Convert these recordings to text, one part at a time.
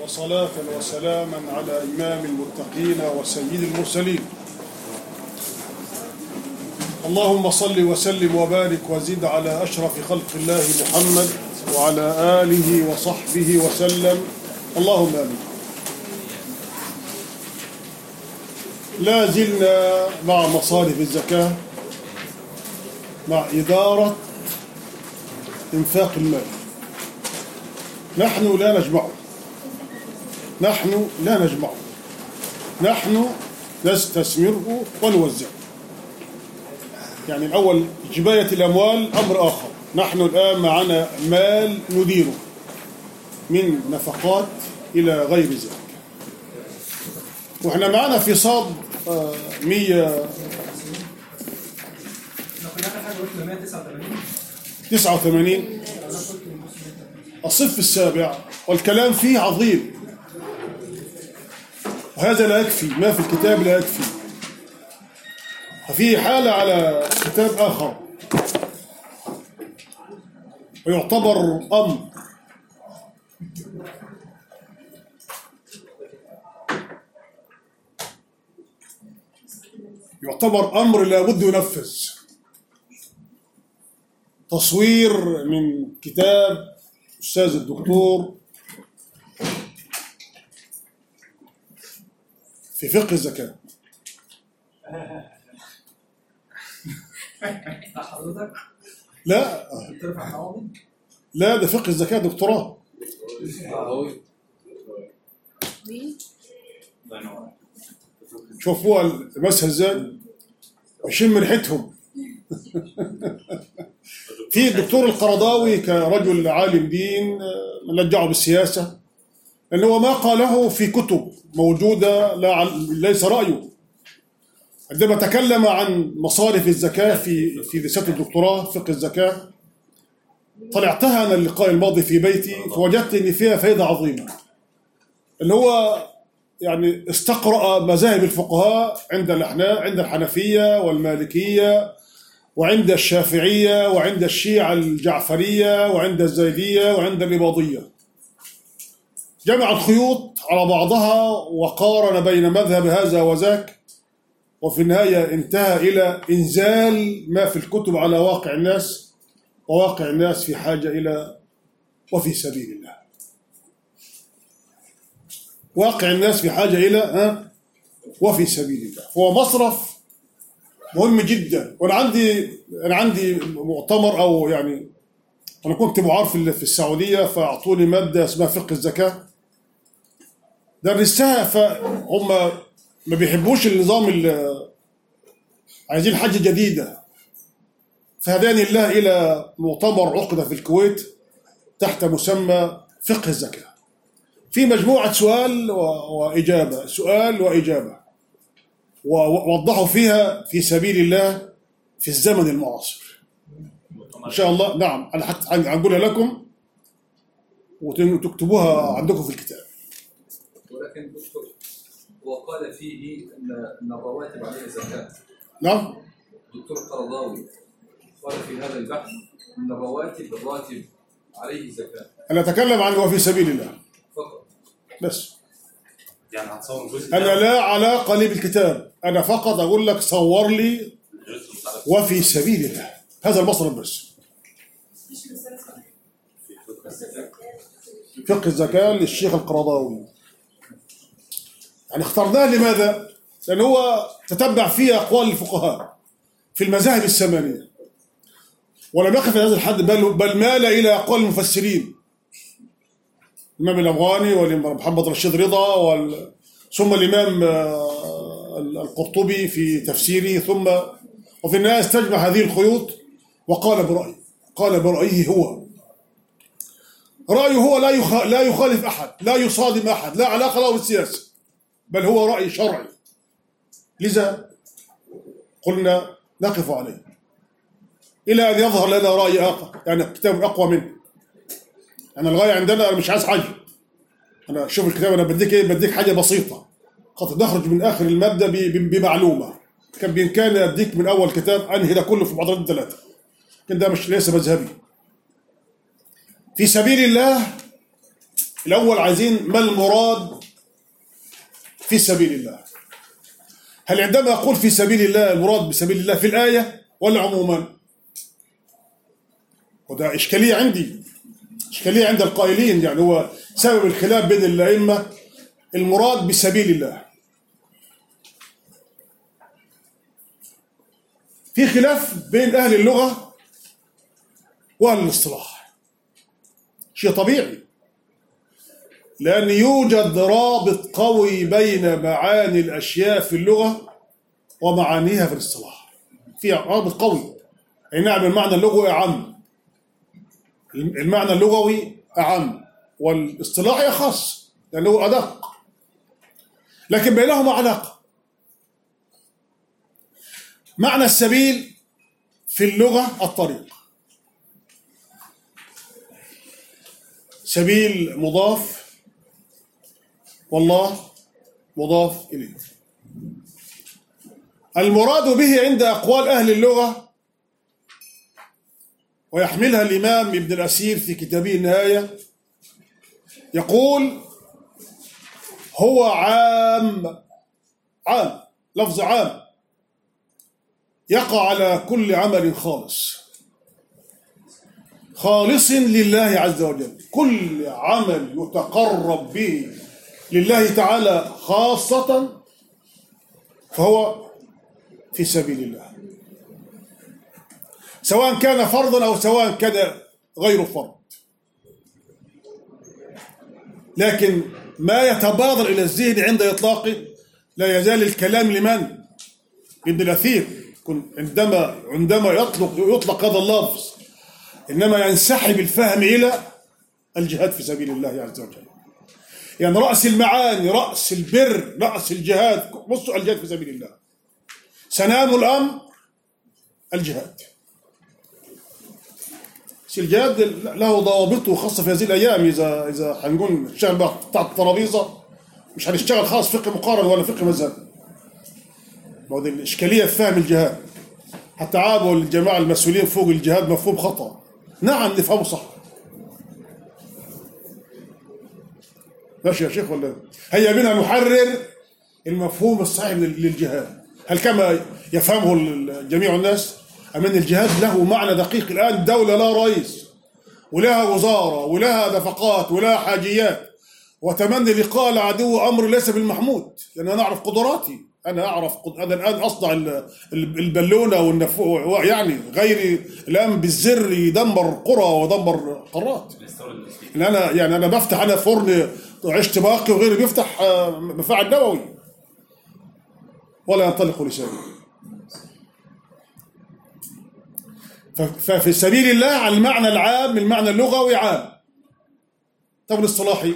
وصلاة وسلاما على إمام المتقين وسيد المرسلين اللهم صل وسلم وبارك وزد على أشرف خلق الله محمد وعلى آله وصحبه وسلم اللهم آمين لا زلنا مع مصارف الزكاة مع إدارة إنفاق المال نحن لا نجمعه نحن لا نجمعه نحن نستثمره ونوزعه يعني الأول جباية الأموال أمر آخر نحن الآن معنا مال نديره من نفقات إلى غير ذلك وإحنا معنا في صاد آه، 100 89 الصف السابع والكلام فيه عظيم وهذا لا يكفي ما في الكتاب لا يكفي ففي حالة على كتاب آخر ويعتبر أمر يعتبر أمر لابد ينفذ تصوير من كتاب أستاذ الدكتور في فقه الزكاة حضرتك لا ترفع حواضي لا ده فقه الزكاة دكتوراه شوف هو المسها ازاي ويشم ريحتهم في الدكتور القرضاوي كرجل عالم دين آه، نلجعه بالسياسة لأن هو ما قاله في كتب موجودة لا عن- ليس رأيه عندما تكلم عن مصارف الزكاة في في رسالة الدكتوراه فقه الزكاة طلعتها أنا اللقاء الماضي في بيتي فوجدت إن فيها فائدة عظيمة اللي هو يعني استقرأ مذاهب الفقهاء عند الأحناف عند الحنفية والمالكية وعند الشافعية وعند الشيعة الجعفرية وعند الزيدية وعند الإباضية جمع الخيوط على بعضها وقارن بين مذهب هذا وذاك وفي النهاية انتهى إلى إنزال ما في الكتب على واقع الناس وواقع الناس في حاجة إلى وفي سبيل الله واقع الناس في حاجة إلى ها وفي سبيل الله هو مصرف مهم جدا وانا عندي انا عندي مؤتمر او يعني انا كنت معار في في السعوديه فاعطوني ماده اسمها فقه الزكاه درستها فهم ما بيحبوش النظام ال- عايزين حاجه جديده فهداني الله الى مؤتمر عقد في الكويت تحت مسمى فقه الزكاه في مجموعه سؤال و- واجابه سؤال واجابه ووضحوا فيها في سبيل الله في الزمن المعاصر ان شاء الله نعم انا حتى هنقولها لكم وتكتبوها عندكم في الكتاب ولكن دكتور هو قال فيه ان ان الرواتب عليها زكاه نعم الدكتور القرضاوي قال في هذا البحث ان الرواتب الراتب عليه زكاه انا اتكلم عن وفي سبيل الله فقط بس يعني هتصور جزء انا لا علاقه لي بالكتاب انا فقط اقول لك صور لي جزء متعلق وفي سبيل الله هذا المصرف بس فقه الزكاة للشيخ القرضاوي يعني اخترناه لماذا؟ لأن هو تتبع فيه أقوال الفقهاء في المذاهب الثمانية ولم يقف على هذا الحد بل, بل مال إلى أقوال المفسرين الإمام الأفغاني والإمام محمد رشيد رضا وال... ثم الإمام آه، القرطبي في تفسيره ثم وفي النهاية استجمع هذه الخيوط وقال برأيه قال برأيه هو رأيه هو لا يخ... لا يخالف أحد لا يصادم أحد لا علاقة له بالسياسة بل هو رأي شرعي لذا قلنا نقف عليه إلى أن يظهر لنا رأي آخر يعني كتاب أقوى منه أنا الغاية عندنا أنا مش عايز حاجة أنا شوف الكتاب أنا بديك إيه بديك حاجة بسيطة خاطر نخرج من آخر المادة ب... ب... بمعلومة كان بإمكاني أديك من أول كتاب أنهي ده كله في محاضرات ثلاثة لكن ده مش ليس مذهبي في سبيل الله الأول عايزين ما المراد في سبيل الله هل عندما أقول في سبيل الله المراد بسبيل الله في الآية ولا عموما وده إشكالية عندي إشكالية عند القائلين يعني هو سبب الخلاف بين الأئمة المراد بسبيل الله في خلاف بين أهل اللغة وأهل الاصطلاح شيء طبيعي لأن يوجد رابط قوي بين معاني الأشياء في اللغة ومعانيها في الاصطلاح في رابط قوي أي نعم المعنى اللغوي أعم المعنى اللغوي أعم والاصطلاحي أخص لأنه أدق لكن بينهما علاقة معنى السبيل في اللغة الطريق سبيل مضاف والله مضاف إليه المراد به عند أقوال أهل اللغة ويحملها الإمام ابن الأسير في كتابه النهاية يقول هو عام عام لفظ عام يقع على كل عمل خالص خالص لله عز وجل كل عمل يتقرب به لله تعالى خاصة فهو في سبيل الله سواء كان فرضا أو سواء كان غير فرض لكن ما يتبادر إلى الذهن عند إطلاقه لا يزال الكلام لمن؟ ابن الأثير عندما عندما يطلق يطلق هذا اللفظ إنما ينسحب الفهم إلى الجهاد في سبيل الله عز وجل يعني رأس المعاني رأس البر رأس الجهاد بصوا الجهاد في سبيل الله سنام الأمر الجهاد الجهاد له ضوابطه خاصة في هذه الأيام إذا إذا هنقول نشتغل بقى بتاعت الترابيزة مش هنشتغل خاص فقه مقارن ولا فقه مذهب ما هو دي الإشكالية في فهم الجهاد حتى عابوا الجماعة المسؤولين فوق الجهاد مفهوم خطأ نعم نفهمه صح ماشي يا شيخ ولا هيا بنا نحرر المفهوم الصحيح للجهاد هل كما يفهمه جميع الناس أم أن الجهاد له معنى دقيق الآن دولة لا رئيس ولها وزارة ولها نفقات ولها حاجيات وتمني لقاء العدو أمر ليس بالمحمود لأن أنا أعرف قدراتي أنا أعرف قد... أنا الآن أصنع البالونة والنفو يعني غيري الآن بالزر يدمر قرى ودمر قارات إن أنا يعني أنا بفتح أنا فرن عشت باقي وغيري بيفتح مفاعل نووي ولا ينطلق لسانه ففي سبيل الله على المعنى العام المعنى اللغوي عام طب الاصطلاحي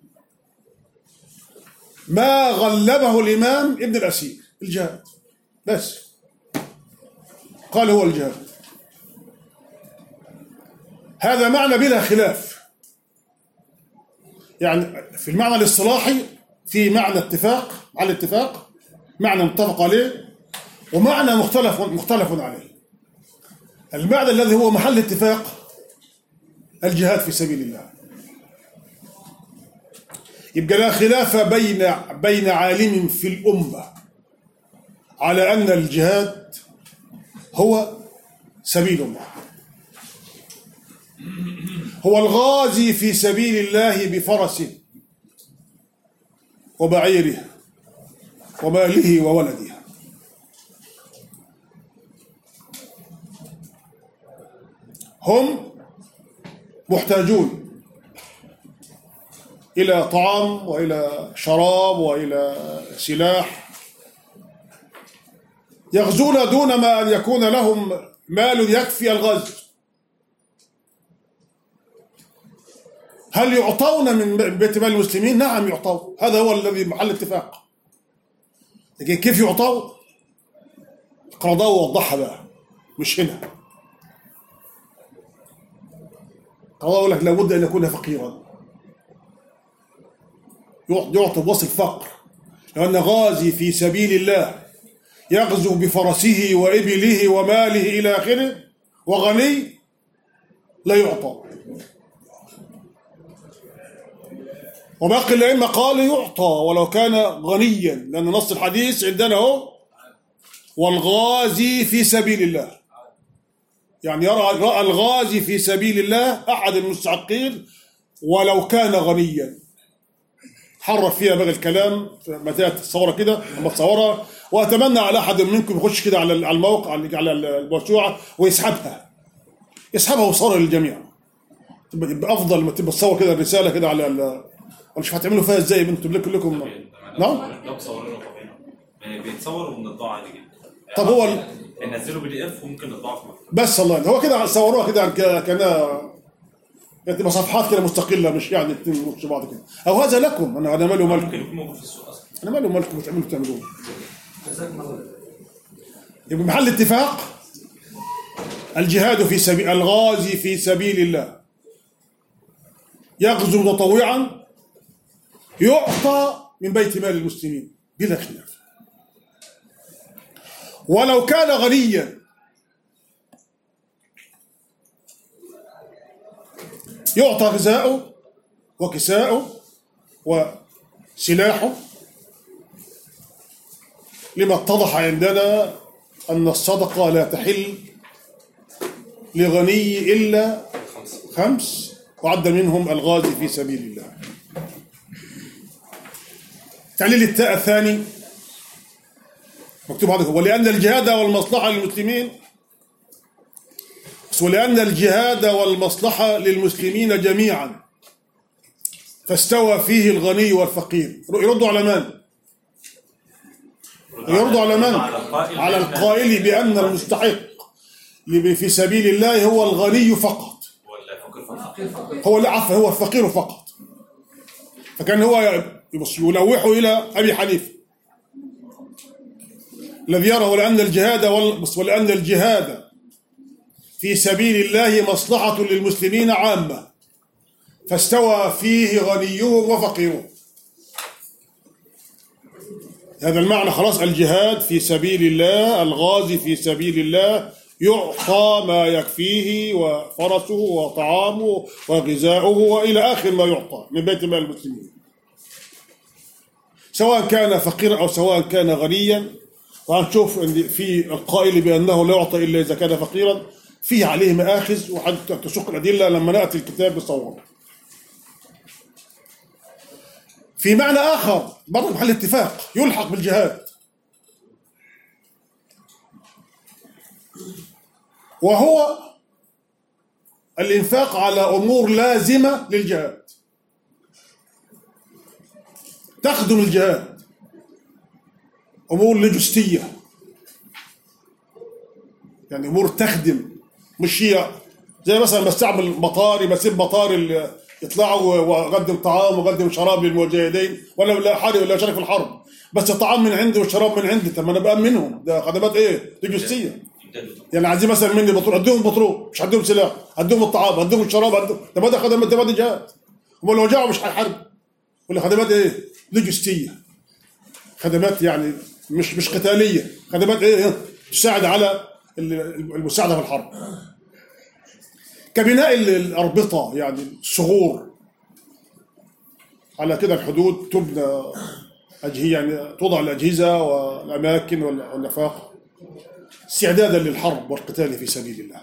ما غلبه الإمام ابن الأسير الجهاد بس قال هو الجهاد هذا معنى بلا خلاف يعني في المعنى الاصطلاحي في معنى اتفاق على الاتفاق معنى متفق عليه ومعنى مختلف مختلف عليه المعنى الذي هو محل اتفاق الجهاد في سبيل الله يبقى لا خلاف بين بين عالم في الأمة على أن الجهاد هو سبيل الله هو الغازي في سبيل الله بفرسه وبعيره وماله وولده هم محتاجون إلى طعام وإلى شراب وإلى سلاح يغزون دون ما أن يكون لهم مال يكفي الغزو هل يعطون من بيت مال المسلمين؟ نعم يعطون هذا هو الذي محل اتفاق لكن كيف يعطون؟ القرضاوي وضحها بقى مش هنا القرضاوي يقول لك لابد ان يكون فقيرا يعطي بوصف الفقر لأن غازي في سبيل الله يغزو بفرسه وإبله وماله إلى آخره وغني لا يعطى وباقي الأئمة قالوا يعطى ولو كان غنيا لأن نص الحديث عندنا هو والغازي في سبيل الله يعني يرى رأى الغازي في سبيل الله أحد المستحقين ولو كان غنيا حرف فيها بقى الكلام متى تصورها كده اما تصورها واتمنى على احد منكم يخش كده على على الموقع على على الموسوعه ويسحبها يسحبها ويصورها للجميع تبقى تبقى افضل ما تبقى تصور كده الرساله كده على ال- مش هتعملوا فيها ازاي انتم كلكم نعم ده مصورينه طبيعي يعني بيتصور وبنطبعه عادي جدا طب هو ال- بننزله بي دي اف وممكن نطبعه في مكتب بس الله هو كده صوروها كده ك- كان يعني تبقى صفحات كده مستقله مش يعني اتنين مش بعض كده او هذا لكم انا انا مالي ممكن ومالكم يكون موجود في السوق اصلا انا مالي ومالكم تعملوا تعملوه يبقى محل اتفاق الجهاد في سبيل الغازي في سبيل الله يغزو متطوعا يعطى من بيت مال المسلمين بلا خلاف ولو كان غنيا يعطى غذاؤه وكساؤه وسلاحه لما اتضح عندنا أن الصدقة لا تحل لغني إلا خمس وعد منهم الغازي في سبيل الله تعليل التاء الثاني مكتوب هذا ولأن الجهاد والمصلحة للمسلمين ولأن الجهاد والمصلحة للمسلمين جميعا فاستوى فيه الغني والفقير يردوا على من؟ يرضى على من؟ القائل على بأن- القائل بأن المستحق في سبيل الله هو الغني فقط ولا فقير فقط هو لا عفوا هو الفقير فقط فكان هو يبص- يلوحه إلى أبي حنيفة الذي يرى ولأن الجهاد وال- بص، ولأن الجهاد في سبيل الله مصلحة للمسلمين عامة فاستوى فيه غنيهم وفقيرهم هذا المعنى خلاص الجهاد في سبيل الله الغازي في سبيل الله يعطى ما يكفيه وفرسه وطعامه وغذاؤه والى اخر ما يعطى من بيت مال المسلمين سواء كان فقيرا او سواء كان غنيا وهنشوف ان في القائل بانه لا يعطى الا اذا كان فقيرا فيه عليه مآخذ وحتى تسوق الادله لما ناتي الكتاب بصور في معنى آخر برضه محل اتفاق يلحق بالجهاد وهو الإنفاق على أمور لازمة للجهاد تخدم الجهاد أمور لوجستية يعني أمور تخدم مش هي زي مثلا بستعمل مطار بسيب مطار ال- يطلعوا واقدم طعام واقدم شراب للمجاهدين ولا لا حرب ولا شارك في الحرب بس الطعام من عندي والشراب من عندي طب ما انا بامنهم ده خدمات ايه؟ لوجستيه يمتدوا يعني عايزين مثلا مني بترول اديهم بترول مش هديهم سلاح هديهم الطعام هديهم الشراب هديهم ده ما ده خدمات ده ما ده جهاد هم لو جاعوا مش هيحاربوا ولا خدمات ايه؟ لوجستيه خدمات يعني مش مش قتاليه خدمات ايه؟ تساعد على ال- المساعده في الحرب كبناء ال- الاربطه يعني الصغور على كده الحدود تبنى أجهزة يعني توضع الأجهزة والأماكن وال- والنفاق استعدادا للحرب والقتال في سبيل الله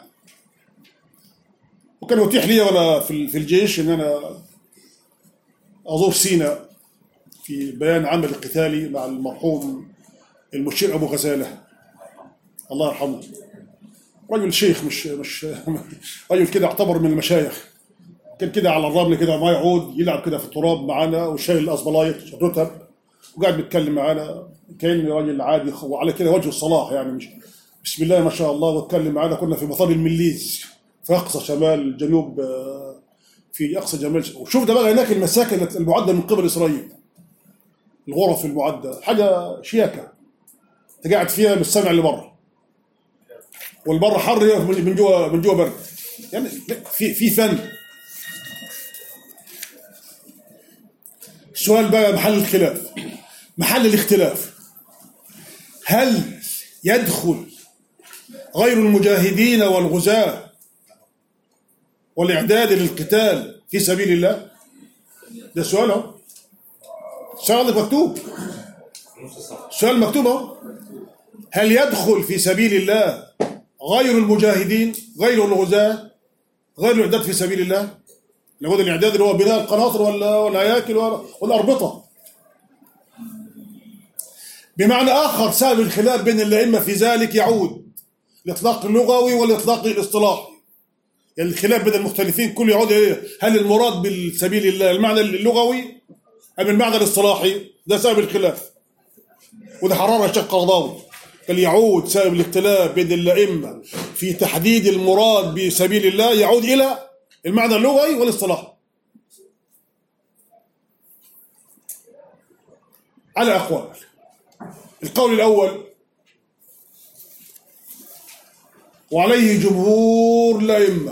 وكان يتيح لي وانا في في الجيش ان انا ازور سيناء في بيان عمل قتالي مع المرحوم المشير ابو غزاله الله يرحمه رجل شيخ مش مش رجل كده اعتبر من المشايخ كان كده على الرمل كده ما يعود يلعب كده في التراب معانا وشايل الاسبلايط رتب وقاعد بيتكلم معانا كان راجل عادي وعلى كده وجه الصلاح يعني مش بسم الله ما شاء الله واتكلم معانا كنا في مطار المليز في اقصى شمال جنوب آه، في اقصى جمال وشوف ده بقى هناك المساكن المعده من قبل اسرائيل الغرف المعده حاجه شياكه انت قاعد فيها مش سامع اللي بره والبره حر من من جوه من جوه برد يعني في في فن السؤال بقى محل الخلاف محل الاختلاف هل يدخل غير المجاهدين والغزاة والإعداد للقتال في سبيل الله ده سؤال اهو السؤال عندك مكتوب نص الصفحه السؤال مكتوب اهو هل يدخل في سبيل الله غير المجاهدين غير الغزاة غير الاعداد في سبيل الله لابد الاعداد اللي هو بناء القناطر ولا والهياكل ولا- والاربطه بمعنى اخر سبب الخلاف بين الائمه في ذلك يعود الاطلاق اللغوي والاطلاق الاصطلاحي يعني الخلاف بين المختلفين كله يعود ايه هل المراد بالسبيل الله المعنى اللغوي ام المعنى الاصطلاحي ده سبب الخلاف وده حررها الشيخ قرضاوي قال يعود سبب الاختلاف بين الائمه في تحديد المراد بسبيل الله يعود الى المعنى اللغوي والاصطلاحي على اقوال القول الاول وعليه جمهور الائمه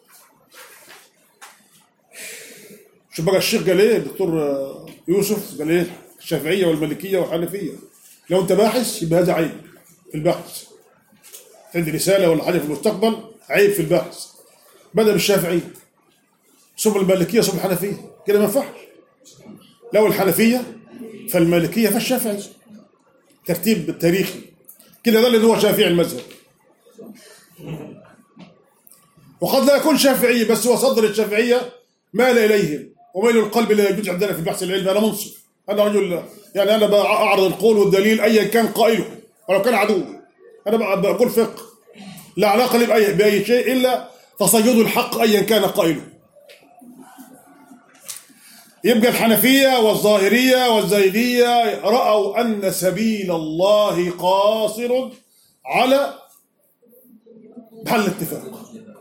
شوف بقى الشيخ قال ايه الدكتور آه، يوسف قال ايه الشافعيه والمالكيه والحنفيه لو انت باحث يبقى هذا عيب في البحث عندي رساله ولا حاجه في المستقبل عيب في البحث بدا بالشافعيه ثم المالكيه ثم الحنفيه كده ما ينفعش لو الحنفيه فالمالكيه فالشافعي ترتيب تاريخي كده ده اللي هو شافعي المذهب وقد لا يكون شافعي بس هو صدر الشافعيه مال اليهم وميل القلب لا يجوز عندنا في البحث العلمي انا منصف انا رجل يعني انا بعرض القول والدليل ايا كان قائله ولو كان عدو انا بق- بقول فقه لا علاقه لي باي باي شيء الا تصيد الحق ايا كان قائله يبقى الحنفيه والظاهريه والزيديه راوا ان سبيل الله قاصر على محل اتفاق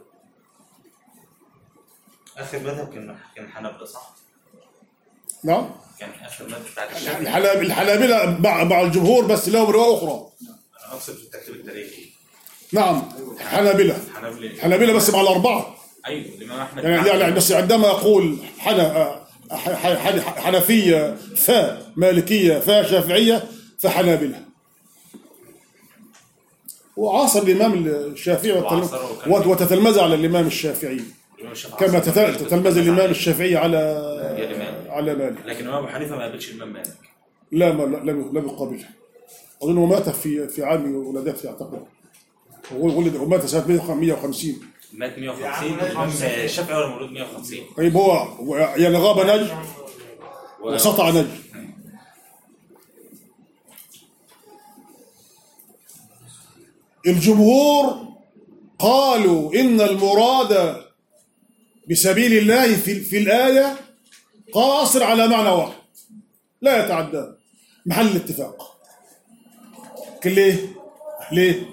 اخر مذهب كان كان حنبله صح؟ نعم كان اخر مذهب بتاعت الشافعي الحلاب- الحنابلة مع مع الجمهور بس لهم رواية أخرى انا اقصد في الترتيب التاريخي نعم الحنابلة حنبله الحنابلة بس مع الأربعة ايوه الامام احمد يعني يعني بس عندما يقول حنا ح- ح- ح- حنفية فا مالكية فا شافعية فحنابلة وعاصر الإمام الشافعي وعاصره وكان- وت- وتتلمذ على الإمام الشافعي الإمام الشافعي كما عصر تت- مالك تتلمذ الإمام الشافعي على يا الإمام. على مالك لكن الامام ابو حنيفه ما قابلش الامام مالك لا ما لا- لم لم يقابله اظنه مات في في عام ولادته اعتقد هو ولد ومات سنه 150 مات 150 الامام الشافعي ولا مولود 150 طيب هو هو يعني غاب نجم و- وسطع نجم الجمهور قالوا ان المراد بسبيل الله في في الايه قاصر على معنى واحد لا يتعدى محل الاتفاق كان ليه؟ ليه؟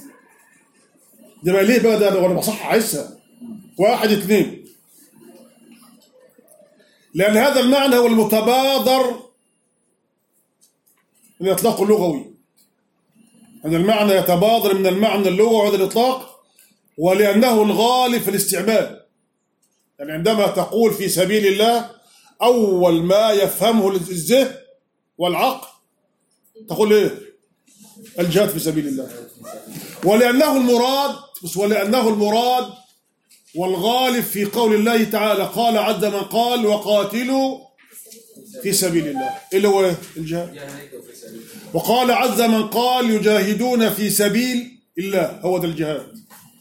ده بقى ليه بقى ده وانا بصح عايزها واحد اثنين لأن هذا المعنى هو المتبادر من الإطلاق اللغوي هذا المعنى يتبادر من المعنى اللغوي هذا الإطلاق ولأنه الغالب في الاستعمال يعني عندما تقول في سبيل الله أول ما يفهمه الذهن والعقل تقول إيه الجهاد في سبيل الله ولأنه المراد بس ولأنه المراد والغالب في قول الله تعالى قال عز من قال وقاتلوا في سبيل الله اللي هو إيه؟ الجهاد يعني وفي سبيل الله. وقال عز من قال يجاهدون في سبيل الله هو ده الجهاد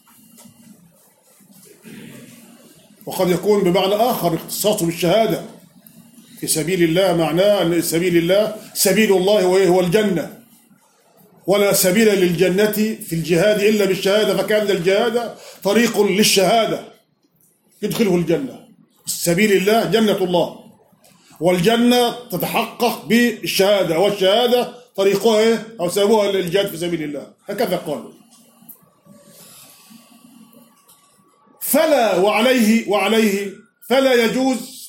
وقد يكون بمعنى آخر اختصاصه بالشهادة في سبيل الله معناه أن سبيل الله سبيل الله هو إيه؟ هو الجنة ولا سبيل للجنة في الجهاد إلا بالشهادة فكان الجهاد طريق للشهادة يدخله الجنة سبيل الله جنة الله والجنة تتحقق بالشهادة والشهادة طريقها إيه؟ أو سببها للجهاد في سبيل الله هكذا قالوا فلا وعليه وعليه فلا يجوز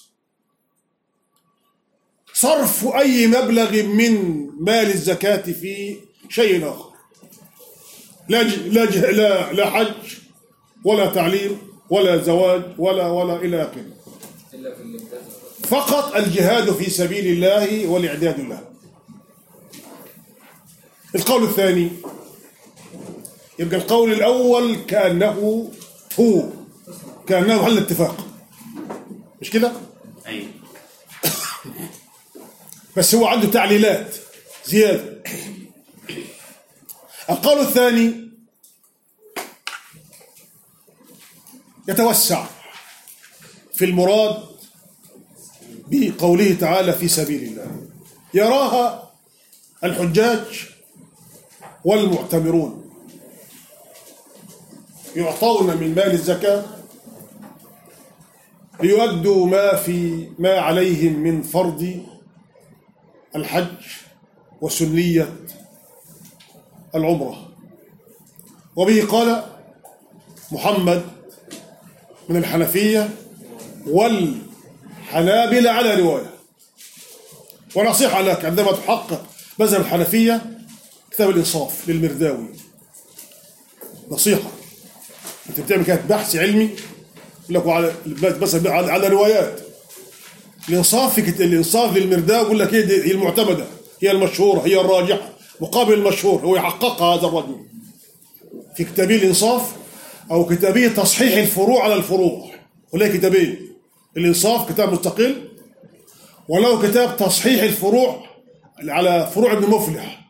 صرف أي مبلغ من مال الزكاة في شيء آخر لا ج... لا, ج... لا لا حج ولا تعليم ولا زواج ولا ولا إلى آخره إلا في الامتاز فقط الجهاد في سبيل الله والإعداد له القول الثاني يبقى القول الأول كأنه هو كأنه محل اتفاق مش كده؟ ايوه بس هو عنده تعليلات زيادة القول الثاني يتوسع في المراد بقوله تعالى في سبيل الله يراها الحجاج والمعتمرون يعطون من مال الزكاة ليؤدوا ما في ما عليهم من فرض الحج وسنية العمرة وبه قال محمد من الحنفية والحنابلة على رواية ونصيحة لك عندما تحقق مذهب الحنفية كتاب الإنصاف للمرداوي نصيحة أنت بتعمل كده بحث علمي يقول لك على مثلا على, على روايات الإنصاف في كت... الإنصاف للمرداوي يقول لك إيه دي هي المعتمدة هي المشهورة هي الراجحة مقابل المشهور هو يحققها هذا الرجل في كتابه الإنصاف أو كتابه تصحيح الفروع على الفروع وله كتابين الإنصاف كتاب مستقل وله كتاب تصحيح الفروع على فروع ابن مفلح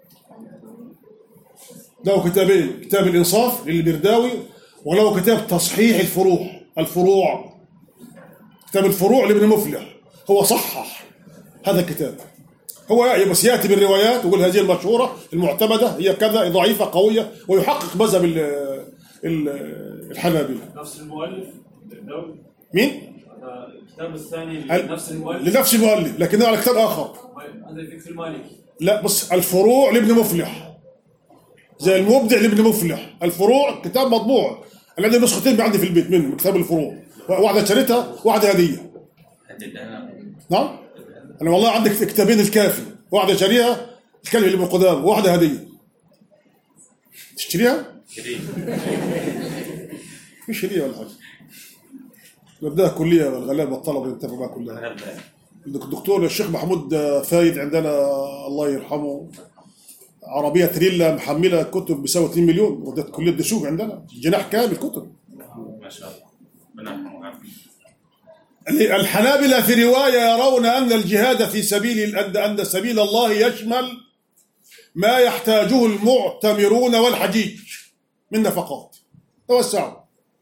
له كتابين كتاب الإنصاف للبرداوي وله كتاب تصحيح الفروع الفروع كتاب الفروع لابن مفلح هو صحح هذا الكتاب هو بس ياتي بالروايات ويقول هذه المشهوره المعتمده هي كذا ضعيفه قويه ويحقق مذهب ال- ال- الحنابله نفس المؤلف الدولي مين؟ هذا الكتاب الثاني ال- لنفس المؤلف لنفس المؤلف لكنه على كتاب اخر هذا يفيد في المالكي لا بص الفروع لابن مفلح زي المبدع لابن مفلح الفروع كتاب مطبوع انا عندي نسختين عندي في البيت منه من كتاب الفروع واحده شريتها واحده هديه نعم انا والله عندك كتابين الكافي واحده شاريها الكلمه اللي من قدام وواحده هديه تشتريها؟ مش هديه ولا حاجه نبداها كليه والغلابه الطلبه ينتفعوا بها كلها الدكتور الشيخ محمود فايد عندنا الله يرحمه عربيه تريلا محمله كتب بيساوي 2 مليون ودت كليه دسوق عندنا جناح كامل كتب ما شاء الله ربنا يرحمه الحنابلة في رواية يرون أن الجهاد في سبيل أن أن سبيل الله يشمل ما يحتاجه المعتمرون والحجيج من نفقات توسعوا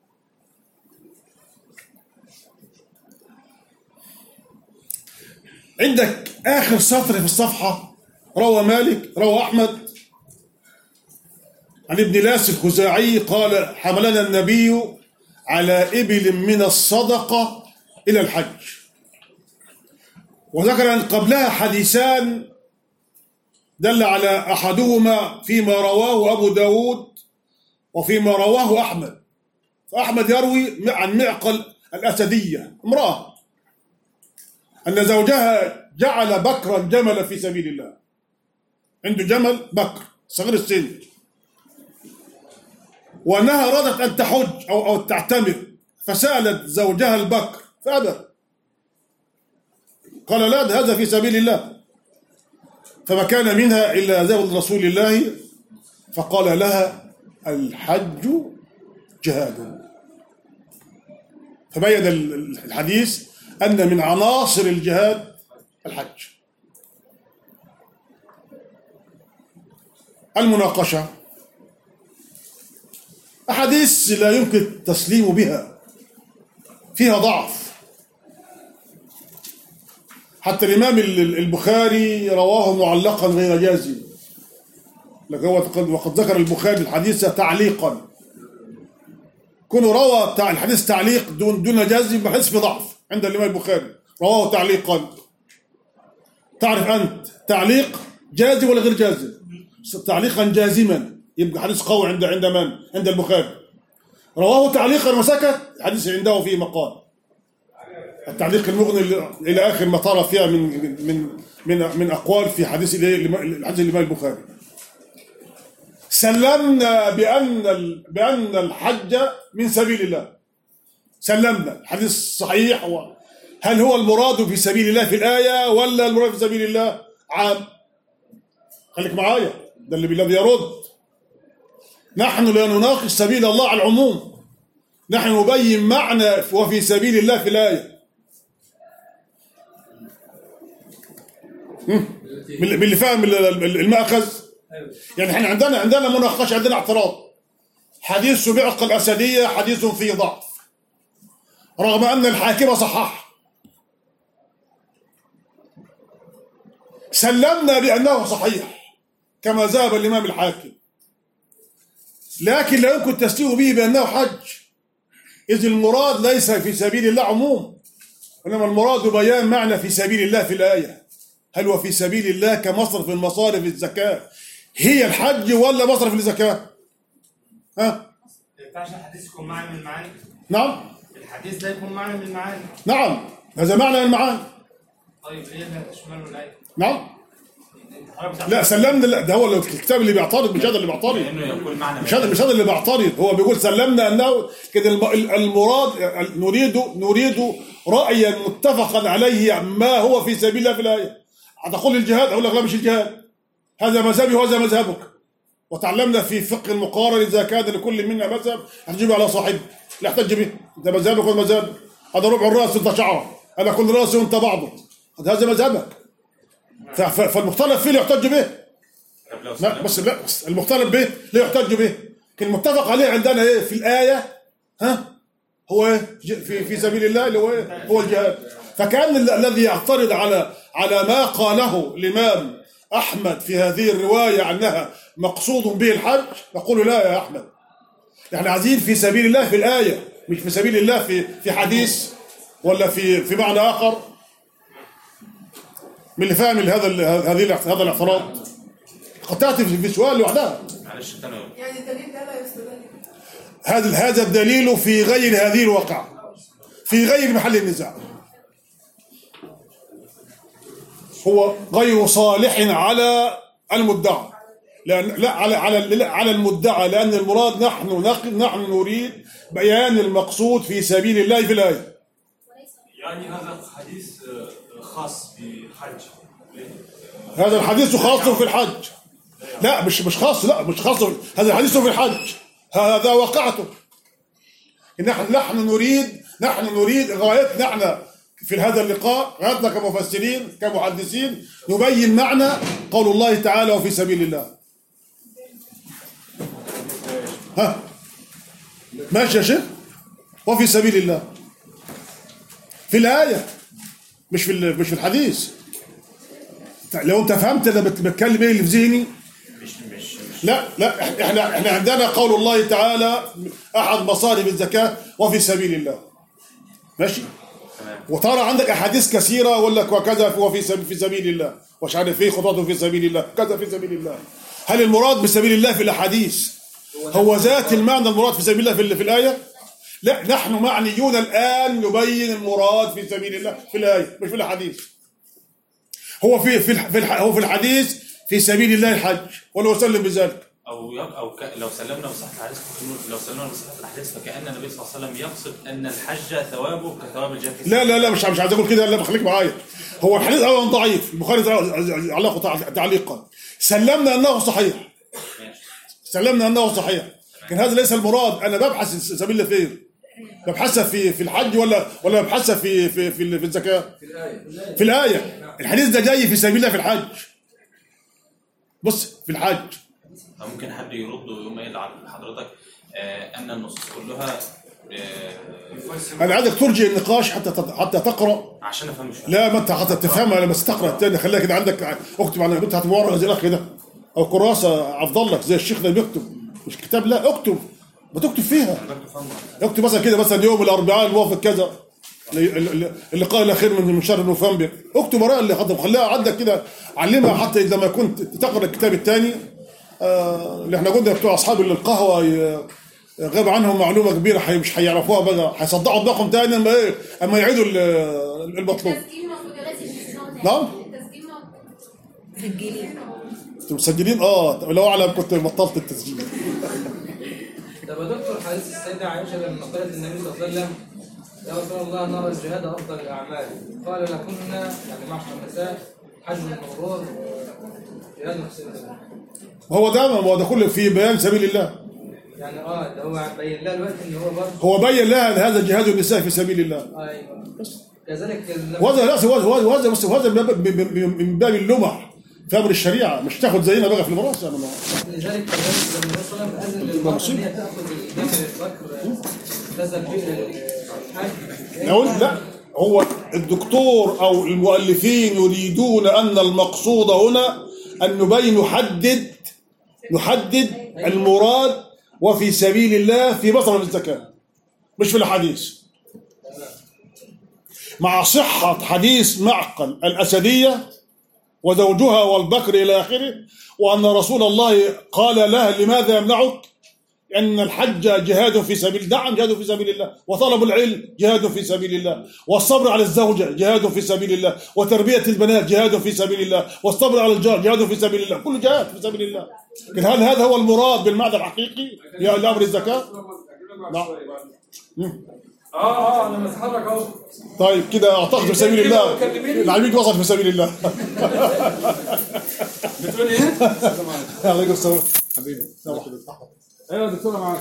عندك آخر سطر في الصفحة روى مالك روى أحمد عن ابن لاس الخزاعي قال حملنا النبي على إبل من الصدقة إلى الحج وذكر أن قبلها حديثان دل على أحدهما فيما رواه أبو داود وفيما رواه أحمد فأحمد يروي عن معقل الأسدية امرأة أن زوجها جعل بكرا جملا في سبيل الله عنده جمل بكر صغير السن وأنها أرادت أن تحج أو أو تعتمر فسألت زوجها البكر فأبى قال لا ده هذا في سبيل الله فما كان منها إلا زوج رسول الله فقال لها الحج جهاد فبين الحديث أن من عناصر الجهاد الحج المناقشة أحاديث لا يمكن التسليم بها فيها ضعف حتى الإمام البخاري رواه معلقا غير جازم لك هو وقد ذكر البخاري الحديث تعليقا كونه روى الحديث تعليق دون دون جازم بحيث في ضعف عند الإمام البخاري رواه تعليقا تعرف أنت تعليق جازم ولا غير جازم تعليقا جازما يبقى حديث قوي عند عند من عند البخاري رواه تعليقا وسكت حديث عنده فيه مقال التعليق المغني الى اخر ما طرى فيها من من من من اقوال في حديث حديث الامام البخاري سلمنا بان بان الحج من سبيل الله سلمنا الحديث صحيح هل هو المراد في سبيل الله في الايه ولا المراد في سبيل الله عام خليك معايا ده اللي الذي يرد نحن لا نناقش سبيل الله على العموم نحن نبين معنى وفي سبيل الله في الآية التي من من اللي فاهم ال- ال- المأخذ أيوة. يعني احنا عندنا عندنا مناقشه عندنا اعتراض حديث بعق الاسديه حديث فيه ضعف رغم ان الحاكم صحح سلمنا بانه صحيح كما ذهب الامام الحاكم لكن لا يمكن التسليم به بانه حج اذ المراد ليس في سبيل الله عموم انما المراد بيان معنى في سبيل الله في الايه هل هو في سبيل الله كمصرف من مصارف الزكاه هي الحج ولا مصرف الزكاه ها ما ينفعش الحديث يكون معنى من المعاني نعم الحديث ده يكون معنى من المعاني نعم هذا معنى من المعاني طيب ايه اللي هتشمله الايه؟ نعم انت حضرتك بتعرف لا سلمنا لا ده هو الكتاب اللي بيعترض مش هذا اللي بيعترض انه يكون معنى مش هذا مش هذا اللي بيعترض هو بيقول سلمنا انه كده الم- المراد نريد نريد رايا متفقا عليه ما هو في سبيل الله في الايه هتقول الجهاد اقول لك لا مش الجهاد هذا مذهبي وهذا مذهبك وتعلمنا في فقه المقارنه اذا كان لكل منا مذهب احتج على صاحبه لا احتج به انت مذهبك وأنا مذهبي هذا ربع الراس وانت شعره انا كل راسي وانت بعضه هذا مذهبك ف- ف- فالمختلف فيه لا يحتج به طب لو لا سلمنا- بس لا بس المختلف به لا يحتج به المتفق عليه عندنا ايه في الايه ها هو ايه ج- في في سبيل الله اللي هو ايه هو الجهاد فكان ال- الذي يعترض على على ما قاله الامام احمد في هذه الروايه انها مقصود به الحج نقول لا يا احمد احنا عايزين في سبيل الله في الايه مش في سبيل الله في في حديث ولا في في معنى اخر من اللي فاهم هذا ال- هذه الاعت- هذا الاعتراض قد تاتي في في سؤال لوحدها معلش تاني يعني الدليل ده لا يستدل هذا هذا الدليل في غير هذه الواقعة في غير محل النزاع هو غير صالح على المدعى لأن لا على على لا على المدعى لأن المراد نحن نق- نحن نريد بيان المقصود في سبيل الله في الآية يعني هذا حديث آه، خاص بحج هذا الحديث خاص في الحج لا مش مش خاص لا مش خاص هذا الحديث في الحج هذا واقعته نحن نحن نريد نحن نريد غايتنا احنا في هذا اللقاء غايتنا كمفسرين كمحدثين نبين معنى قول الله تعالى وفي سبيل الله ها ماشي يا شيخ وفي سبيل الله في الآية مش في ال- مش في الحديث لو انت فهمت انا بت- بتكلم ايه اللي في ذهني مش مش مش لا لا احنا احنا عندنا قول الله تعالى احد مصارف الزكاه وفي سبيل الله ماشي تمام وترى عندك احاديث كثيره يقول لك وكذا وفي سبيل في سبيل الله مش عارف ايه خطوته في سبيل الله كذا في سبيل الله هل المراد بسبيل الله في الاحاديث هو ذات المعنى المراد في سبيل الله في, ال- في الايه لا نحن معنيون الان نبين المراد في سبيل الله في الايه مش في الاحاديث هو في في الح- في الح- هو في الحديث في سبيل الله الحج ولو سلم بذلك او يق او ك... لو سلمنا بصحه الحديث ممكن نقول- لو سلمنا بصحه الحديث فكان النبي صلى الله عليه وسلم يقصد ان الحج ثوابه كثواب الجهاد في لا لا لا مش مش عايز اقول كده لا خليك معايا هو الحديث اولا ضعيف البخاري علقه تع- تعليقا سلمنا انه صحيح ماشي سلمنا انه صحيح لكن هذا ليس المراد انا ببحث سبيل الله فين ببحثها في في الحج ولا ولا ببحثها في في في, ال- في الزكاه في الآية في الايه الحديث ده جاي في سبيل الله في الحج بص في الحج أو ممكن حد يرد ويقوم قايل لحضرتك آه ان النصوص كلها آه انا عايزك ترجع النقاش حتى تت- حتى تقرا عشان افهم شويه لا ما انت حتى تفهمها لما تقرا الثاني خليها كده عندك اكتب على بنت هتورق زي الاخ كده او كراسه عبد لك زي الشيخ ده بيكتب مش كتاب لا اكتب بتكتب فيها انا بكتب فهم اكتب مثلا كده مثلا يوم الاربعاء الموافق كذا ال- ال- اللقاء الاخير من من شهر نوفمبر اكتب وراء اللي حضر خليها عندك كده علمها حتى اذا ما كنت تقرا الكتاب الثاني آه اللي احنا قلنا بتوع اصحاب القهوه ي- غاب عنهم معلومه كبيره حي مش هيعرفوها بقى هيصدعوا دماغهم تاني اما ايه اما يعيدوا ال- المطلوب التسجيل موجود يا لازم تسمعه نعم. التسجيل موجود مسجلين انتوا مسجلين اه لو اعلم كنت بطلت التسجيل طب يا دكتور حديث السيدة عائشة لما قالت النبي صلى الله عليه وسلم يا رسول الله نرى الجهاد أفضل الأعمال قال لكن يعني معشر النساء حج مبرور وجهاد محسن هو ده ما هو ده كله في بيان سبيل الله يعني اه ده هو بين لها الوقت ان هو برضه هو بين لها ان هذا جهاد النساء في سبيل الله ايوه كذلك النبي وهذا لا وهذا وهذا وهذا بس وهذا من باب- من- من- من باب اللمح في امر الشريعه مش تاخد زينا بقى في المراس يعني ما- لذلك كذلك النبي صلى الله عليه وسلم اذن للمراه ان هي تاخذ الجمل البكر تذهب به الحج أقول لا هو الدكتور او المؤلفين يريدون ان المقصود هنا ان نبين نحدد نحدد المراد وفي سبيل الله في مصرف الزكاه مش في الاحاديث مع صحه حديث معقل الاسديه وزوجها والبكر الى اخره وان رسول الله قال له لماذا يمنعك أن الحج جهاد في سبيل نعم جهاد في سبيل الله وطلب العلم جهاد في سبيل الله والصبر على الزوجة جهاد في سبيل الله وتربية البنات جهاد في سبيل الله والصبر على الجار جهاد في سبيل الله كل جهاد في سبيل الله لكن هل هذا هو المراد بالمعنى الحقيقي يا لأمر الزكاة نعم مم. اه اه انا متحرك اهو طيب كده أعتقد في سبيل الله العبيد وصل في سبيل الله بتقول ايه؟ عليكم السلام حبيبي السلام عليكم. ايوه يا دكتوره معاك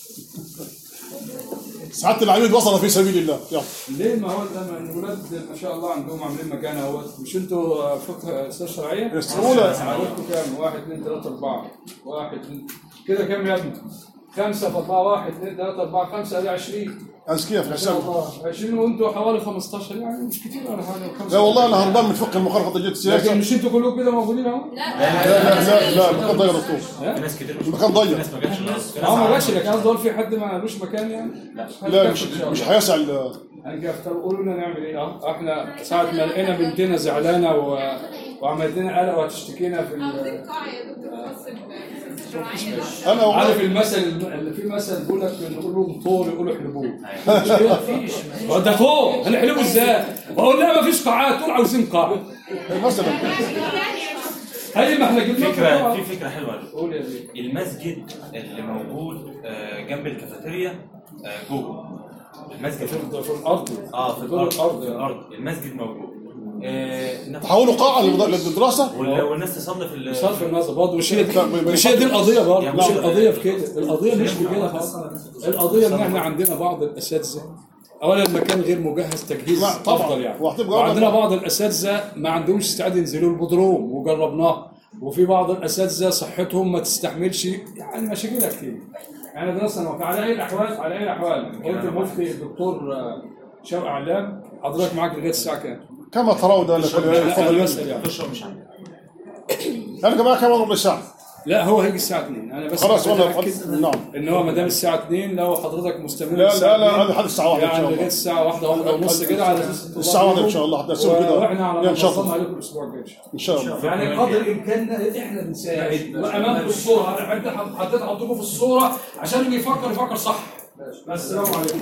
سعادة العبيد وصل في سبيل الله يلا ليه ما هو لما الولاد ما شاء الله عندهم عاملين مكان اهوت مش انتوا فقه استاذ شرعيه؟ السهولة. عددكم كام؟ واحد اثنين ثلاثة أربعة واحد اثنين كده كام يا ابني؟ خمسة في أربعة واحد اثنين ثلاثة أربعة خمسة أدي 20 أزكية في ما شاء حساب الله 20 وأنتوا حوالي 15 يعني مش كتير ولا حاجة خمسة لا والله أنا هربان من فقه المخالفة جيت السياسة لكن مش انتوا كلكم كده موجودين اهو؟ لا لا لا المكان ضيق يا دكتور في ناس كتير مش المكان ضيق. في ناس ما جاتش الناس في ناس اه ما عملت. جاش لك قصدي اقول في حد ما لوش مكان يعني؟ لا مش مش هيسع ال- هنجي اختار قولوا لنا نعمل ايه اه احنا ساعة ما لقينا بنتنا زعلانة و... وعملت لنا قلق وهتشتكينا في ال... انا عارف والله المثل اللي في مثل بيقول لك نقول لهم طور يقولوا احلبوه مش كده؟ هو ده طور هنحلبه ازاي؟ بقول لا ما فيش قاعات طول عاوزين قاعة مثلا هي ما احنا جبنا فكرة قاعة. في فكرة حلوة قول يا بيه المسجد اللي موجود آه، جنب الكافيتيريا آه، جوه المسجد في في الارض اه في دور الارض الارض في يعني. الارض المسجد موجود آه، ناخد- تحولوا قاعه للمد- للدراسه وال- والناس تصلي في ال- صرف النظر برضه مش هي لا، ب- مش هي دي القضيه برضه يعني مش لا. القضيه في كده القضيه مش في كده خالص القضيه ان احنا عندنا بعض الاساتذه اولا المكان غير مجهز تجهيز لا، طبعاً. افضل يعني وهتبقى وعندنا أوضح. بعض الاساتذه ما عندهمش استعداد ينزلوا البودروم وجربناه وفي بعض الاساتذه صحتهم ما تستحملش يعني مشاكلها كتير يعني درسنا وقع على اي الاحوال على اي الاحوال قلت المفتي الدكتور آه، شوقي علام حضرتك معاك لغايه الساعه كام؟ كما ترون ده لكل لا، تفضل أنا يا بسأل يعني. تشرب مش عندي انا كمان كمان ربع ساعه لا هو هيجي الساعه 2 انا بس خلاص عايز وانا أأكد نعم ان هو ما دام الساعه 2 لو حضرتك مستمر لا للساعة لا لا 2 هذا حد الساعه 1 ان شاء يعني لغايه الله الساعه واحدة واحدة ونص كده على اساس الطلاب الساعة واحدة إن يجوا. شاء الله، هتقسموا كده. واحنا على يا ما شاء ننظم الله. عليكم الاسبوع الجاي إن شاء الله. ان شاء الله يعني قدر امكاننا احنا بنساعد وامامكم الصوره انا حد حطيت حطيتكم في الصوره عشان اللي يفكر يفكر صح بس السلام عليكم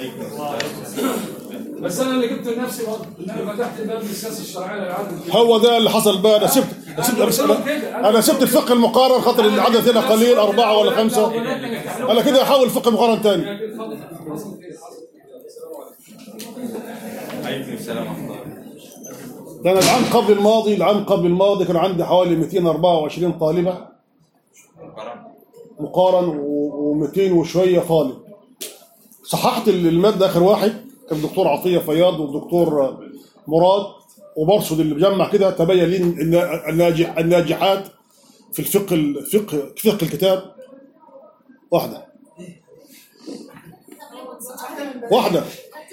بس انا اللي جبت لنفسي برضه ان انا فتحت الباب للسياسه الشرعيه للعدل هو ده اللي حصل بقى انا سبت أنا سبت أنا سبت, أنا سبت الفقه المقارن خاطر العدد هنا قليل أربعة ولا خمسة أنا كده أحاول الفقه المقارن تاني عليكم السلام ورحمة الله ده أنا العام قبل الماضي العام قبل الماضي كان عندي حوالي 224 طالبة مقارن و200 وشوية طالب صححت المادة آخر واحد كان الدكتور عطية فياض والدكتور مراد وبرصد اللي بجمع كده تبين لي ان الناجح الناجحات في الفقه الفقه فقه الكتاب واحدة واحدة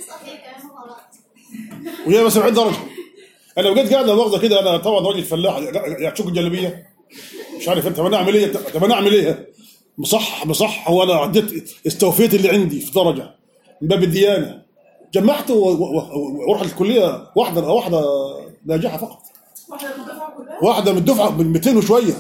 وهي بس 70 درجة انا لو جيت قاعد واخده كده انا طبعا راجل فلاح يعشق الجلابيه مش عارف انت طب انا اعمل ايه طب انا اعمل ايه مصح مصح هو انا عديت استوفيت اللي عندي في درجه من باب الديانه جمعت و- و- و- واروح الكليه واحده واحده ناجحه فقط واحدة من الدفعة كلها واحده من الدفعه من 200 وشويه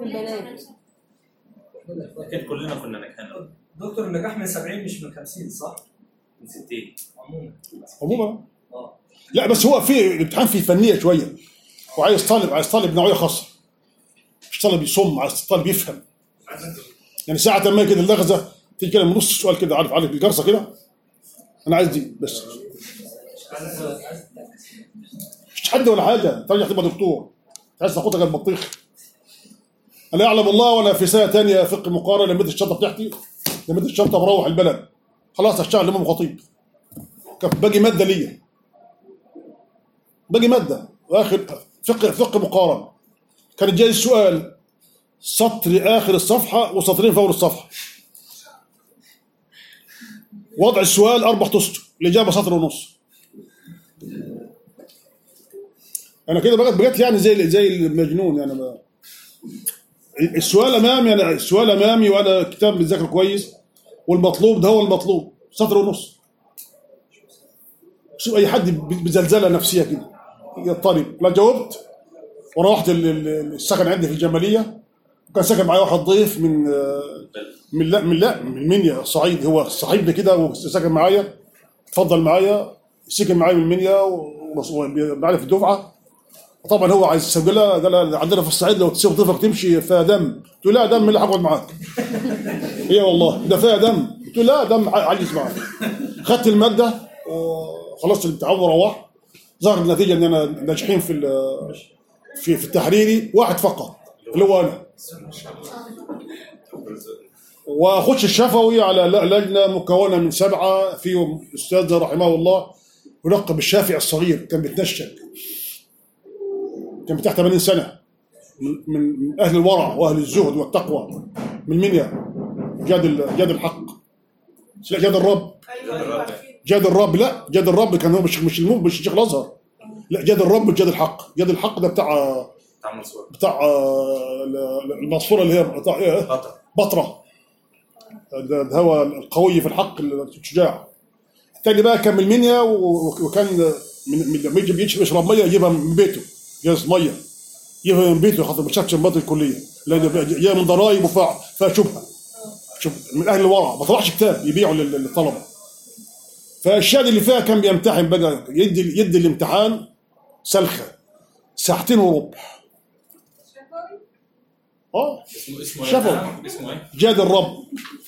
أكيد كلنا كنا ناجحين دكتور النجاح من 70 مش من 50 صح؟ من 60 عموما عموما اه لا بس هو في الامتحان فيه فنيه شويه وعايز طالب عايز طالب نوعيه خاصه مش طالب يصم عايز طالب يفهم يعني ساعة ما كده اللغزة تيجي كده من نص السؤال كده عارف عارف الجرسة كده أنا عايز دي بس مش حد ولا حاجة ترجع تبقى دكتور عايز تاخدها غير بطيخ أنا يعلم الله وأنا في سنة تانية فقه مقارنة لميت الشنطة بتاعتي لميت الشنطة بروح البلد خلاص هشتغل إمام خطيب كان باقي مادة ليا باقي ماده واخر فقه فقه مقارن كان جاي السؤال سطر اخر الصفحه وسطرين فوق الصفحه وضع السؤال اربع اسطر الاجابه سطر ونص انا كده بقيت بقيت يعني زي زي المجنون يعني ما السؤال امامي انا السؤال امامي وانا كتاب بتذاكر كويس والمطلوب ده هو المطلوب سطر ونص شوف اي حد بزلزله نفسيه كده يضطرب لا جاوبت وروحت ال- ال- السكن عندي في الجماليه وكان ساكن معايا واحد ضيف من آه، من لا من لا من منيا الصعيد هو صاحبنا كده وساكن معايا اتفضل معايا سكن معايا من منيا ومعايا في الدفعه وطبعا هو عايز يسجلها قال لها عندنا في الصعيد لو تسيب ضيفك تمشي فيها دم قلت له لا دم اللي هقعد معاك ايه والله ده فيها دم قلت له لا دم عايز معاك خدت الماده وخلصت الامتحان وروحت ظهر النتيجه ان انا ناجحين في ال- في في التحريري واحد فقط اللي هو انا واخش الشفوي على ل- لجنه مكونه من سبعه فيهم استاذ رحمه الله يلقب الشافعي الصغير كان بيتنشك كان بتاع 80 سنه من من من اهل الورع واهل الزهد والتقوى من منيا جاد ال- جاد الحق لا جاد الرب ايوه ايوه عارفين جاد الرب لا جاد الرب كان هو مش مش المو مش الشيخ الازهر لا جاد الرب جاد الحق جاد الحق ده بتاع بتاع منصور بتاع آه، ال- المنصوره اللي هي بتاع ايه خطر بطرة ده ده هو القوي في الحق الشجاع الثاني بقى كان من المنيا و- وكان من من- لما يجي بيشرب يشرب ميه يجيبها من بيته جاز ميه يجيبها من بيته خاطر مش من الكليه لان جايه من ضرائب وفيها فيها شبهه شوف من اهل الورع ما طلعش كتاب يبيعه لل- للطلبه فالشاهد اللي فيها كان بيمتحن بقى يدي يدي الامتحان سلخه ساعتين وربع اه اسمه اسمه شفوي. ايه؟ اسمه ايه؟ جاد الرب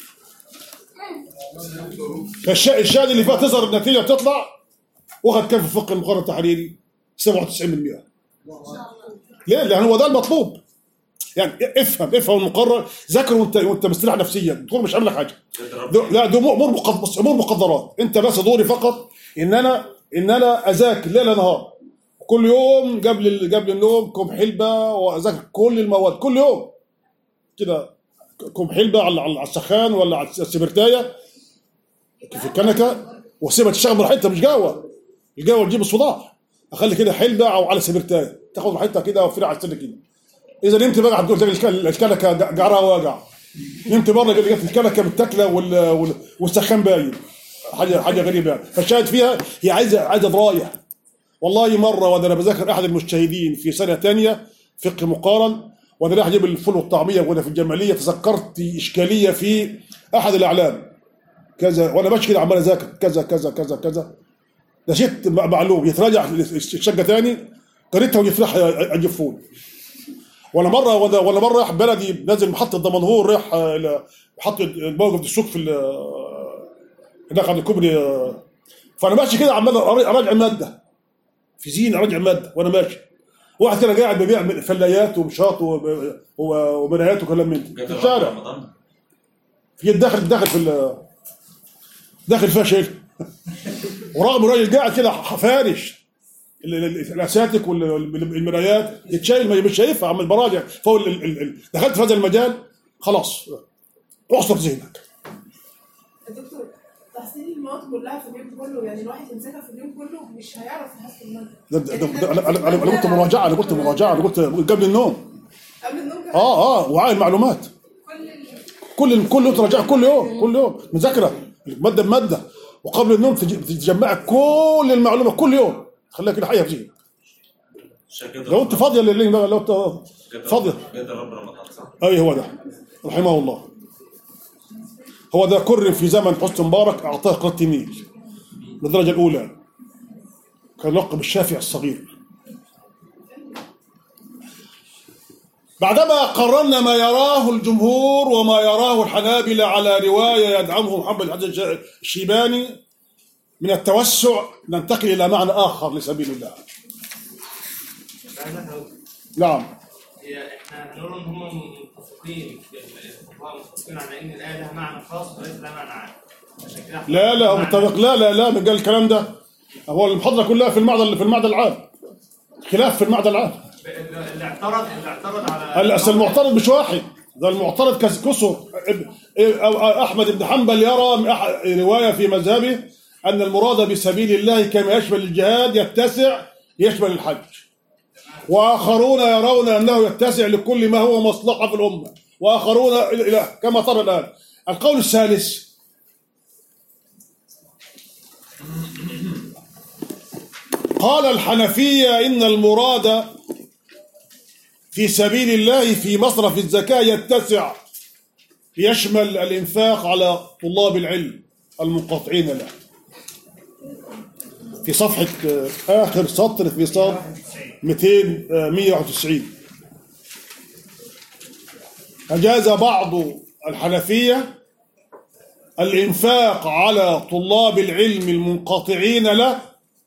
فالشا- الشاهد اللي فيها تظهر النتيجه تطلع واخد كم في الفقه المقارنه التحريري 97% ليه؟ لان هو ده المطلوب يعني افهم افهم المقرر ذاكر وانت وانت مستريح نفسيا الدكتور مش عامل لك حاجه ده- لا دي امور مقد- بص، امور مقدرات انت بس دوري فقط ان انا ان انا اذاكر ليل نهار كل يوم قبل ال- قبل النوم كوب حلبه واذاكر كل المواد كل يوم كده كوب حلبه على على السخان ولا على السبرتايه في الكنكه واسيبها تشتغل براحتها مش قهوه القهوه تجيب الصداع اخلي كده حلبه او على سبرتايه تاخد راحتها كده وفرع على السنه كده اذا نمت بقى هتقول تلاقي الك- الكنكه قعرها واقع نمت بره قال لك الكنكه متاكله وال- وال- والسخان باين حاجه حاجه غريبه يعني فالشاهد فيها هي عايزه عايزه درايه والله مره وانا بذاكر احد المجتهدين في سنه ثانيه فقه مقارن وانا رايح اجيب الفول والطعميه وانا في الجماليه تذكرت اشكاليه في احد الاعلام كذا وانا ماشي كده عمال اذاكر كذا كذا كذا كذا نسيت م- معلوم يتراجع الشقه ثاني قريتها ويفرح اجيب فول ولا مره ولا ولا مره رايح بلدي نازل محطه دمنهور رايح آه، ل- محطه موقف السوق في ال- هناك عند الكوبري آه، فانا ماشي كده عمال أراجع- اراجع ماده في زين اراجع ماده وانا ماشي واحد كده قاعد بيبيع فلايات ومشاط وب- و- ومرايات وكلام من ده في الشارع رمضان في داخل داخل في ال- داخل فيها شيء ورغم الراجل قاعد كده فارش ال- ال- ال- الاساتك والمرايات يتشايل ما- مش شايفها عمال براجع فهو ال- ال- ال- دخلت في هذا المجال خلاص اعصر ذهنك يا دكتور تحصيل المواد كلها في اليوم كله يعني الواحد يمسكها في اليوم كله مش هيعرف يحصل المادة ده ده ده ده انا انا أنا قلت مراجعه انا قلت مراجعه انا قلت قبل النوم قبل النوم كمان اه اه وعاء المعلومات كل ال- كل كل يوم تراجع كل يوم كل يوم مذاكره ماده بماده وقبل النوم تج- تجمع كل المعلومه كل يوم خليها كده حيه في ذهنك لو انت فاضيه لليل بقى لو انت فاضيه جد رب رمضان صح؟ اي هو ده رحمه الله هو ده كرم في زمن حسن مبارك اعطاه قرة النيل من الدرجه الاولى كان لقب الشافعي الصغير بعدما قررنا ما يراه الجمهور وما يراه الحنابلة على رواية يدعمه محمد حسن الشيباني من التوسع ننتقل إلى معنى آخر لسبيل الله نعم هي احنا هنقول ان هم متفقين الفقهاء متفقين على ان الايه لها معنى خاص وليس لها معنى عام عشان كده لا لا هو متفق لا لا لا من قال الكلام ده هو المحاضره كلها في المعدل في المعدل العام خلاف في المعنى العام اللي اعترض اللي اعترض على هلا أصل المعترض مش واحد ده المعترض كس- كسر اب- اب- احمد بن حنبل يرى من أح- روايه في مذهبه ان المراد بسبيل الله كما يشمل الجهاد يتسع يشمل الحج واخرون يرون انه يتسع لكل ما هو مصلحه في الامه واخرون الى إلى- كما ترى الان القول الثالث قال الحنفيه ان المراد في سبيل الله في مصرف الزكاة يتسع يشمل الإنفاق على طلاب العلم المنقطعين له في صفحة آه، آخر سطر في صاد 200 آه، 191 أجاز بعض الحنفية الإنفاق على طلاب العلم المنقطعين له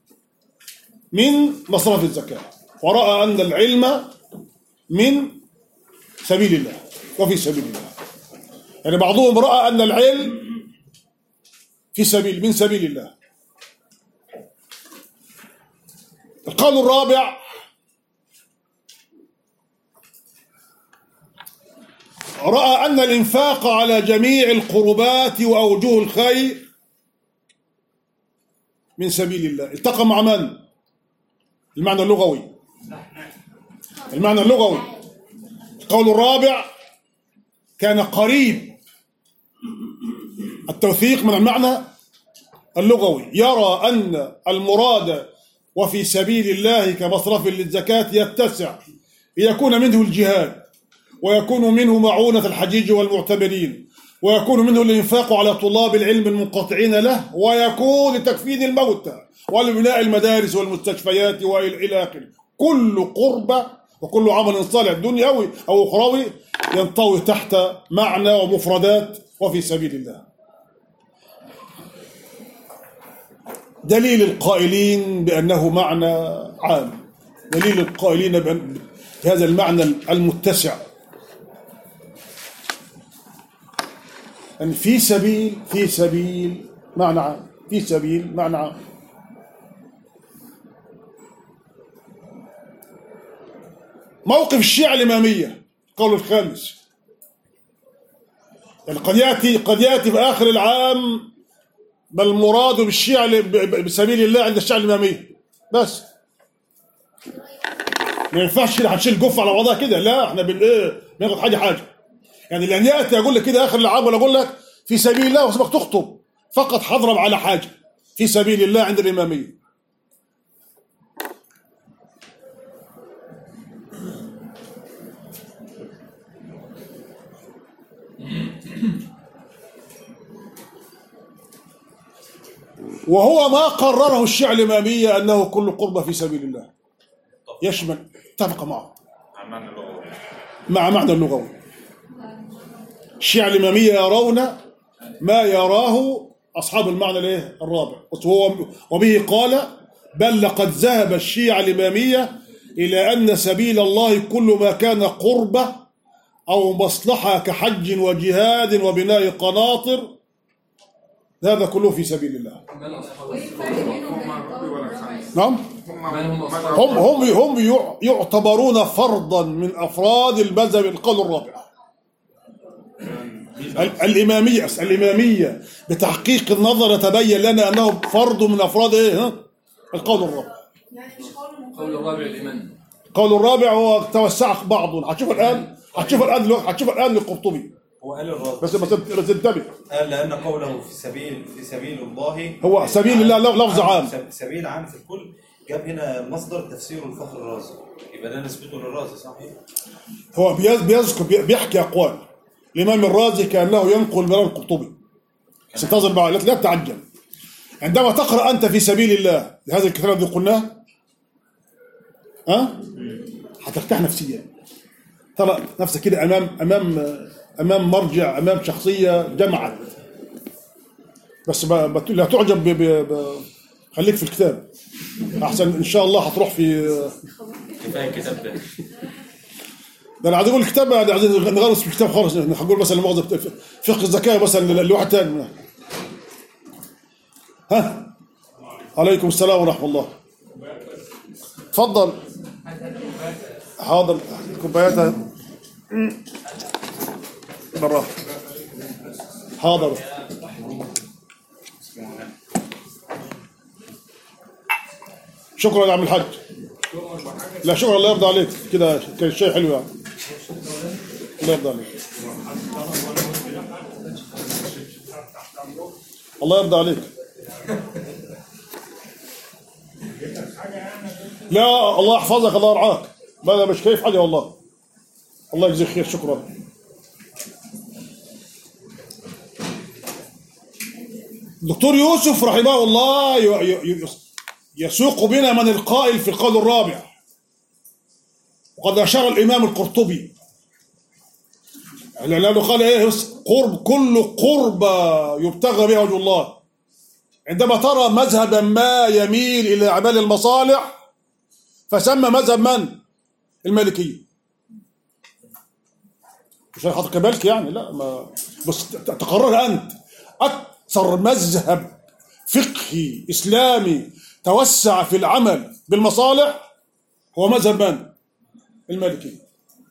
من مصرف الزكاة ورأى أن العلم من سبيل الله وفي سبيل الله يعني بعضهم رأى أن العلم في سبيل من سبيل الله القول الرابع رأى أن الإنفاق على جميع القربات وأوجه الخير من سبيل الله التقى مع من؟ المعنى اللغوي المعنى اللغوي القول الرابع كان قريب التوثيق من المعنى اللغوي يرى أن المراد وفي سبيل الله كمصرف للزكاة يتسع ليكون منه الجهاد ويكون منه معونة الحجيج والمعتمرين ويكون منه الإنفاق على طلاب العلم المنقطعين له ويكون لتكفين الموتى ولبناء المدارس والمستشفيات وإلى آخره كل قربة وكل عمل صالح دنيوي أو أخروي ينطوي تحت معنى ومفردات وفي سبيل الله دليل القائلين بأنه معنى عام دليل القائلين بأن بهذا المعنى المتسع أن في سبيل في سبيل معنى عام في سبيل معنى عام موقف الشيعة الإمامية القول الخامس يعني قد يأتي قد يأتي في آخر العام بل المراد بالشيعة ل- ب- ب- بسبيل الله عند الشيعة الإمامية بس ما ينفعش كده هنشيل جف على بعضها كده لا احنا بن ايه ناخد حاجه حاجه يعني لان ياتي اقول لك كده اخر العام ولا اقول لك في سبيل الله وسيبك تخطب فقط هضرب على حاجه في سبيل الله عند الاماميه وهو ما قرره الشيعة الإمامية أنه كل قربة في سبيل الله يشمل اتفق معه عن معنى اللغوي مع معنى اللغوي الشيعة الإمامية يرون ما يراه أصحاب المعنى الايه الرابع وهو وبه قال بل لقد ذهب الشيعة الإمامية إلى أن سبيل الله كل ما كان قربة أو مصلحة كحج وجهاد وبناء قناطر هذا كله في سبيل الله من أصحاب وايه الفرق بينهم وبين القول الرابع؟ نعم من هم أصحاب هم هم هم يع- يعتبرون فرضا من افراد المذهب القول الرابع ال- الاماميه الاماميه بتحقيق النظر تبين لنا انه فرد من افراد ايه ها؟ القول الرابع يعني مش قول من قول الرابع الإيمان القول الرابع هو توسع بعض هتشوف الان هتشوف الان دلوقتي هتشوف الان للقرطبي هو قال الرد بس بس بس انتبه قال لأن قوله في سبيل في سبيل الله هو سبيل الله لفظ عام. سب- سبيل عام في الكل جاب هنا مصدر تفسير الفخر الرازي يبقى ده نسبته للرازي صحيح؟ هو بيز- بيذكر بي- بيحكي اقوال الامام الرازي كانه ينقل من القرطبي ستنتظر بقى لا لا تعجل عندما تقرا انت في سبيل الله هذا الكتاب الذي قلناه ها هترتاح نفسيا ترى نفسك كده امام امام امام مرجع امام شخصيه جمعت بس ما ما- لا تعجب ب... ب... ب... خليك في الكتاب احسن ان شاء الله هتروح في كفايه الكتاب ده ده انا عايز اقول الكتاب يعني عايزين نغير اسم الكتاب خالص هنقول مثلا مؤاخذة فقه الزكاة مثلا لواحد تاني ها عليكم السلام ورحمة الله تفضل حاضر كوباياتها برا حاضر شكرا يا عم الحاج لا شكرا الله يرضى عليك كده كان شيء حلو يعني الله يرضى عليك الله يرضى عليك لا الله يحفظك الله يرعاك لا لا مش كيف حاجه والله الله يجزيك خير شكرا دكتور يوسف رحمه الله ي- ي- ي- يسوق بنا من القائل في القول الرابع وقد أشار الإمام القرطبي لأنه قال إيه قرب كل قربة يبتغى بها وجه الله عندما ترى مذهبا ما يميل إلى أعمال المصالح فسمى مذهب من؟ المالكية مش أنا حاطط كمالك يعني لا ما بس ت- تقرر أنت أكثر مذهب فقهي إسلامي توسع في العمل بالمصالح هو مذهب من؟ المالكية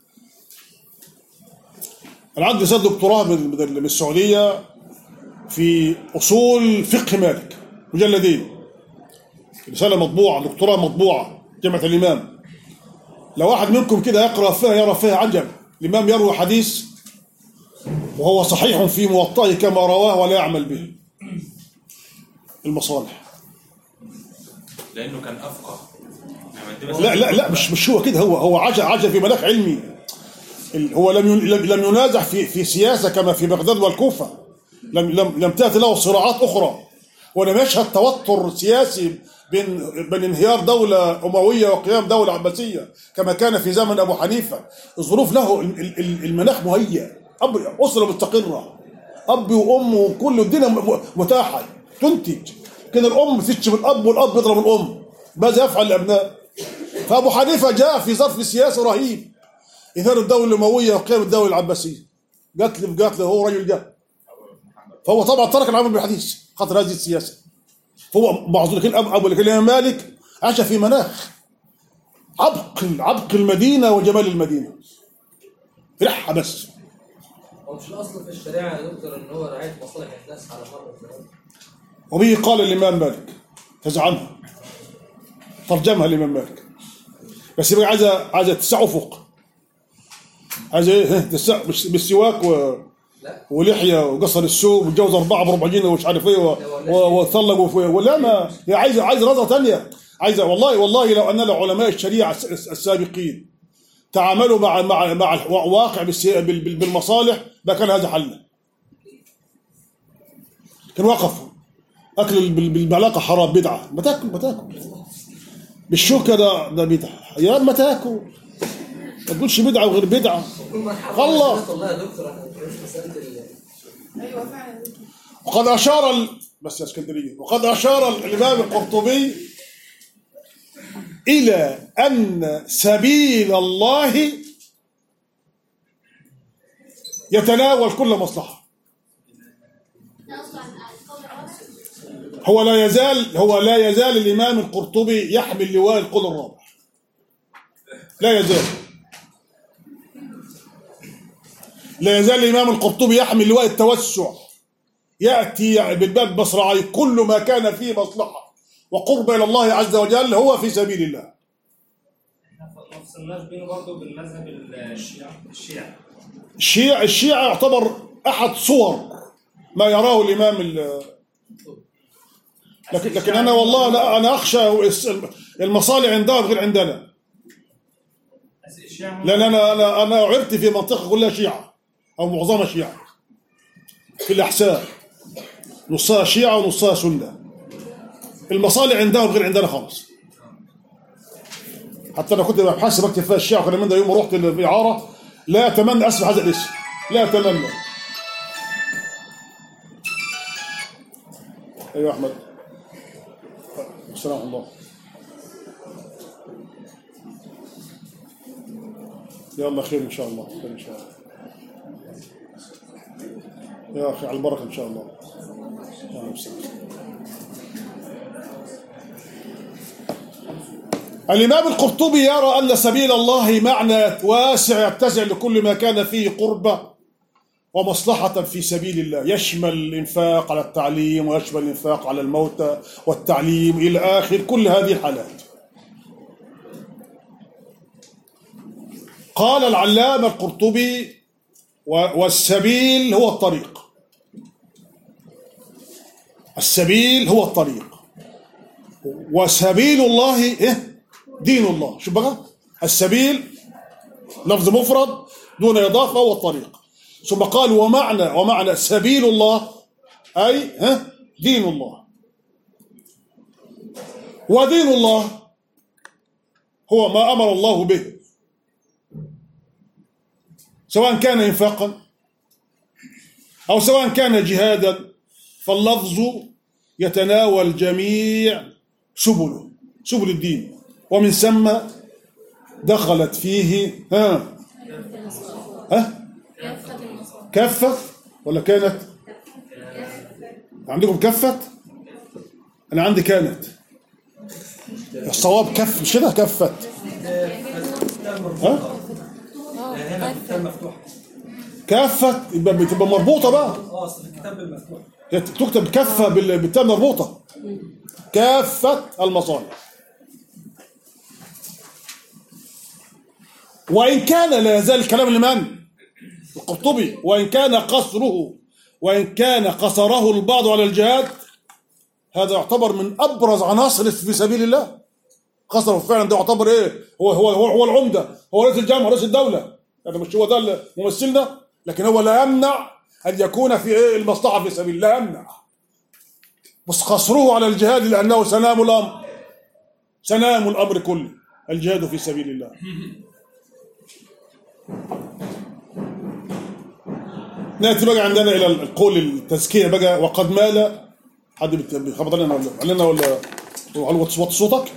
أنا عندي رسالة دكتوراه من من من السعودية في أصول فقه مالك مجلدين رسالة مطبوعة دكتوراه مطبوعة جامعة الإمام لو واحد منكم كده يقرأ فيها يرى فيها عجب الإمام يروي حديث وهو صحيح في موطئه كما رواه ولا يعمل به المصالح لانه كان افقه يعني لا لا لا مش مش هو كده هو هو عجب عجب في ملاك علمي ال- هو لم ين- لم لم ينازع في في سياسه كما في بغداد والكوفه لم لم لم تاتي له صراعات اخرى ولم يشهد توتر سياسي بين بين انهيار دوله امويه وقيام دوله عباسيه كما كان في زمن ابو حنيفه الظروف له ال- ال- ال- المناخ مهيأ اب اسره مستقره اب وام وكل الدنيا م- متاحه تنتج كده الام تشتم الاب والاب يضرب الام ماذا يفعل الابناء؟ فابو حنيفه جاء في ظرف سياسي رهيب انهيار الدوله الامويه وقيام الدوله العباسيه قتل في قتل هو رجل جاء فهو طبعا ترك العمل بالحديث خاطر هذه السياسه فهو معذور لكن ابو أبو- لكن الامام مالك عاش في مناخ عبق عبق المدينه وجمال المدينه ريحها بس هو مش الاصل في الشريعه يا دكتور ان هو رعايه مصالح الناس على مر الزمان وبه قال الامام مالك تزعمها ترجمها الامام مالك بس يبقى عايزه عايزه تسع افق عايزه ايه ها، تسع مش- بالسواك و لا ولحيه وقصر السوق وتجوز اربعه بربع جنيه ومش عارف ايه و- و- وتطلق وف- ولا ما هي عايزه عايزه نظره ثانيه عايزه والله والله لو ان علماء الشريعه الس- الس- السابقين تعاملوا مع مع مع الواقع بالسي- بال- بال- بالمصالح ما كان هذا حلا كان وقفوا اكل بال- بالمعلقه حرام بدعه ما تاكل ما تاكل بالشوكه ده ده بدعه يا ما تاكل ما تقولش بدعه وغير بدعه كل مرحله خلص. والله يا دكتور احنا مش مساله ال- ايوه فعلا وقد أشار ال... بس يا اسكندرية وقد أشار الإمام القرطبي إلى أن سبيل الله يتناول كل مصلحة هو لا يزال هو لا يزال الإمام القرطبي يحمل لواء القول الرابع لا يزال لا يزال الإمام القرطبي يحمل لواء التوسع يأتي بالباب مصراعي كل ما كان فيه مصلحة وقرب إلى الله عز وجل هو في سبيل الله ما فصلناش بينه برضه بالمذهب الشيعة الشيعة الشيعة الشيعة يعتبر أحد صور ما يراه الإمام ال- لكن, لكن أنا والله لا أنا أخشى المصالح عندهم غير عندنا بس الشيعة لأن أنا أنا أنا عرت في منطقة كلها شيعة أو معظمها شيعة في الأحساء نصها شيعة ونصها سنة المصالح عندهم غير عندنا خالص حتى أنا كنت ببحث بكتب فيها الشيعة وكان من ده يوم رحت الإعارة لا أتمنى أسمع هذا الاسم لا أتمنى أيوة أحمد السلام عليكم الله يلا خير ان شاء الله خير ان شاء الله يا اخي على البركه ان شاء الله يا نفسك. الإمام القرطبي يرى أن سبيل الله معنى واسع يتسع لكل ما كان فيه قربة ومصلحة في سبيل الله يشمل الإنفاق على التعليم ويشمل الإنفاق على الموتى والتعليم إلى آخر كل هذه الحالات قال العلامة القرطبي و- والسبيل هو الطريق السبيل هو الطريق وسبيل الله إيه؟ دين الله شوف بقى السبيل لفظ مفرد دون إضافة هو الطريق ثم قال ومعنى ومعنى سبيل الله أي ها دين الله ودين الله هو ما أمر الله به سواء كان إنفاقا أو سواء كان جهادا فاللفظ يتناول جميع سبله سبل الدين ومن ثم دخلت فيه ها ها كفة ولا كانت عندكم كفت أنا عندي كانت الصواب كف مش كده كفت ها هنا الكتاب مفتوح كفت يبقى بتبقى مربوطة بقى اه اصل الكتاب المفتوح تكتب كفة بال- بالتاء مربوطة كافة المصالح وإن كان لا يزال الكلام لمن؟ القرطبي وإن كان قصره وإن كان قصره البعض على الجهاد هذا يعتبر من أبرز عناصر في سبيل الله قصره فعلا ده يعتبر إيه؟ هو هو هو, هو العمدة هو رئيس الجامعة رئيس الدولة يعني مش هو ده اللي ممثلنا لكن هو لا يمنع أن يكون في إيه المصلحة في سبيل الله لا يمنع بس قصره على الجهاد لأنه سنام الأمر سنام الأمر كله الجهاد في سبيل الله ناتي بقى عندنا الى القول التزكيه بقى وقد مال حد بت- بيخبط لنا ولا علينا ولا وعلى وطي وطي صوتك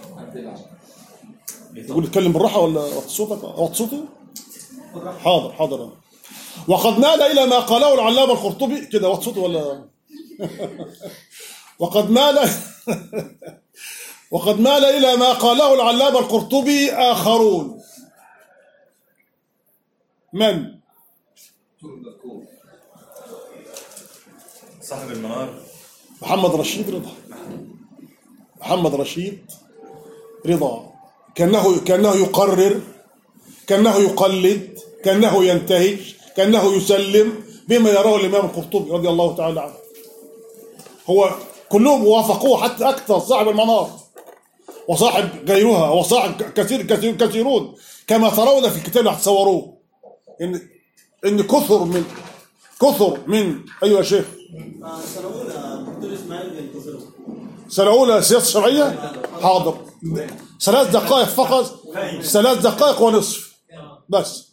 يقول اتكلم بالراحه ولا وطي صوتك وطي صوتي حاضر حاضر وقد مال الى ما قاله العلامه القرطبي كده وطي صوتي ولا وقد مال وقد مال الى ما قاله العلامه القرطبي اخرون من صاحب المنار محمد رشيد رضا محمد رشيد رضا كأنه كأنه يقرر كأنه يقلد كأنه ينتهج كأنه يسلم بما يراه الإمام القرطبي رضي الله تعالى عنه هو كلهم وافقوه حتى أكثر صاحب المنار وصاحب غيرها وصاحب كثير كثير كثيرون كما ترون في الكتاب اللي هتصوروه إن إن كثر من كثر من أيها يا شيخ سنة أولى دكتور إسماعيل بينتظروا سنة أولى سياسة شرعية حاضر ثلاث دقائق فقط ثلاث دقائق ونصف بس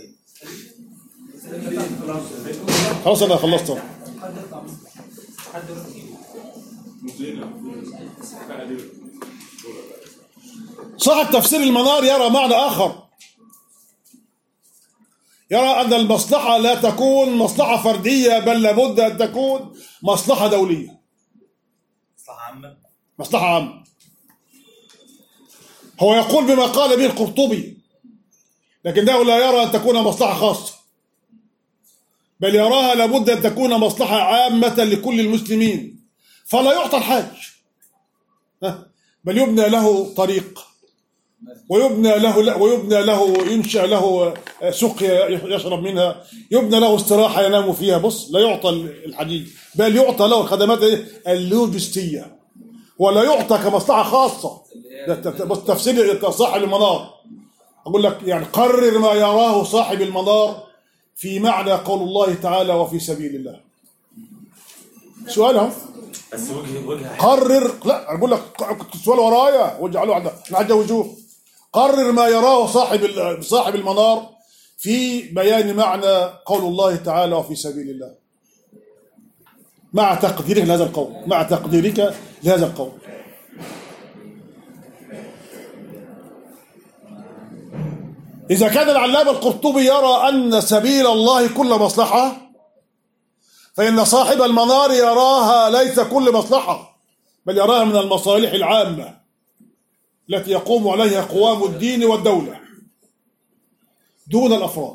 خلاص أنا خلصت صاحب تفسير المنار يرى معنى آخر يرى أن المصلحة لا تكون مصلحة فردية بل لابد أن تكون مصلحة دولية مصلحة عامة مصلحة عامة هو يقول بما قال به القرطبي لكنه لا يرى أن تكون مصلحة خاصة بل يراها لابد أن تكون مصلحة عامة لكل المسلمين فلا يعطى الحاج ها؟ بل يبنى له طريق ويبنى له ويبنى له ينشأ له سقيا يشرب منها يبنى له استراحة ينام فيها بص لا يعطى الحديد بل يعطى له الخدمات إيه؟ اللوجستية ولا يعطى كمصلحة خاصة ده ت- ت- بص تفسير صاحب المنار أقول لك يعني قرر ما يراه صاحب المنار في معنى قول الله تعالى وفي سبيل الله سؤال اهو بس وجه وجه قرر لا أنا بقول لك كنت السؤال ورايا واجعلوه عندك نعجى وجوه قرر ما يراه صاحب ال- صاحب المنار في بيان معنى قول الله تعالى وفي سبيل الله مع تقديرك لهذا القول مع تقديرك لهذا القول إذا كان العلامة القرطبي يرى أن سبيل الله كل مصلحة فإن صاحب المنار يراها ليس كل مصلحة بل يراها من المصالح العامة التي يقوم عليها قوام الدين والدولة دون الأفراد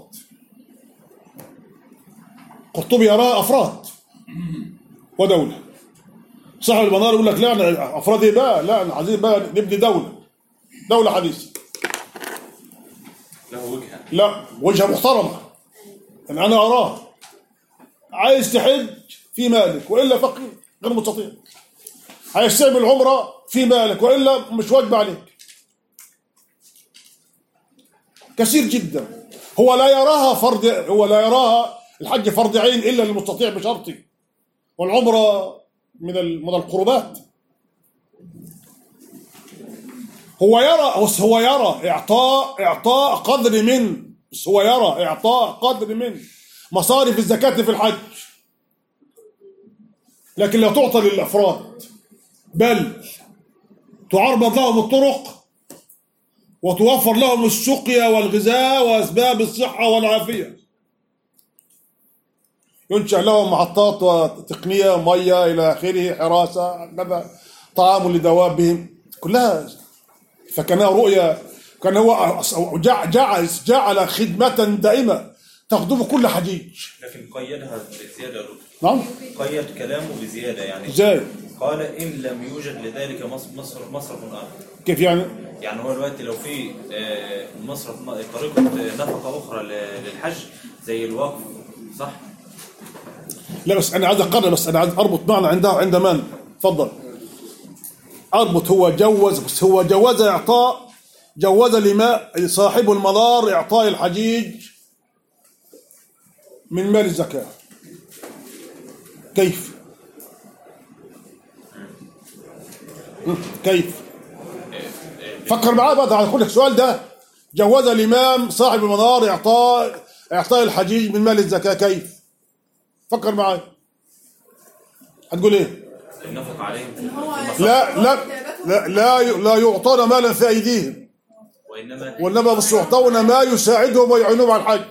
قرطبي يرى أفراد ودولة صاحب المنار يقول لك لا أنا أفراد إيه بقى لا أنا عايزين بقى نبني دولة دولة حديثة له وجهه لا وجهة محترمة أن أنا أراه عايز تحج في مالك وإلا فقير غير مستطيع عايز تعمل عمرة في مالك وإلا مش واجب عليك كثير جدا هو لا يراها فرض هو لا يراها الحج فرض عين إلا للمستطيع بشرطه والعمرة من ال- من القربات هو يرى بس هو يرى اعطاء اعطاء قدر من بس هو يرى اعطاء قدر من مصارف الزكاة في الحج لكن لا تعطى للافراد بل تعرض لهم الطرق وتوفر لهم السقيا والغذاء واسباب الصحه والعافيه ينشا لهم محطات وتقنيه ميه الى اخره حراسه كذا طعام لدوابهم كلها فكان رؤيا كان هو جع- جعل جعل خدمة دائمة تخدم كل حجيج لكن قيدها بزيادة يا دكتور. نعم قيد كلامه بزيادة يعني ازاي قال إن لم يوجد لذلك مص- مصرف مصرف آخر كيف يعني يعني هو دلوقتي لو في آه، مصرف طريقة نفقة أخرى ل- للحج زي الوقف صح؟ لا بس انا عايز اقرر بس انا عايز اربط معنى عندها عند من تفضل اربط هو جوز بس هو جوز اعطاء جوز لما لصاحب المنار اعطاء الحجيج من مال الزكاه كيف هم، كيف فكر معاه بقى على كل السؤال ده جوز الامام صاحب المنار اعطاء اعطاء الحجيج من مال الزكاه كيف فكر معايا هتقول ايه النفقة عليهم في هو المصرف لا لا لا لا, لا يعطون مالا في ايديهم وإنما وانما بس يعطون ما يساعدهم ويعينهم على الحج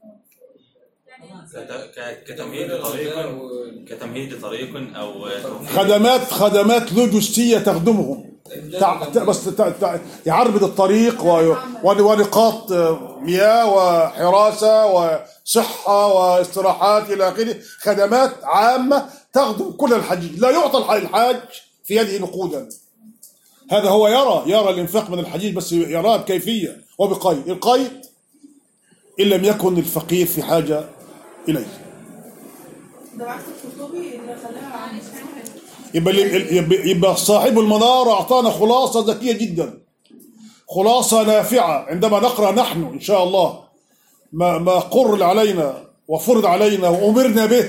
كت- ك- كتمهيد طريق كتمهيد طريق أو توفير خدمات خدمات لوجستيه تخدمهم تع... ت- بس ت... ت... يعربد الطريق و... ون- ونقاط آه، مياه وحراسه وصحه واستراحات الى اخره خدمات عامه تخدم كل الحجيج لا يعطى الح- الحاج في يده نقودا هذا هو يرى يرى الانفاق من الحجيج بس يراه بكيفيه وبقيد القيد ان لم يكن الفقير في حاجه اليه ده عكس القرطبي اللي خلاها عن يبقى يبقى, يبقى صاحب المنار اعطانا خلاصه ذكيه جدا خلاصه نافعه عندما نقرا نحن ان شاء الله ما ما قر علينا وفرض علينا وامرنا به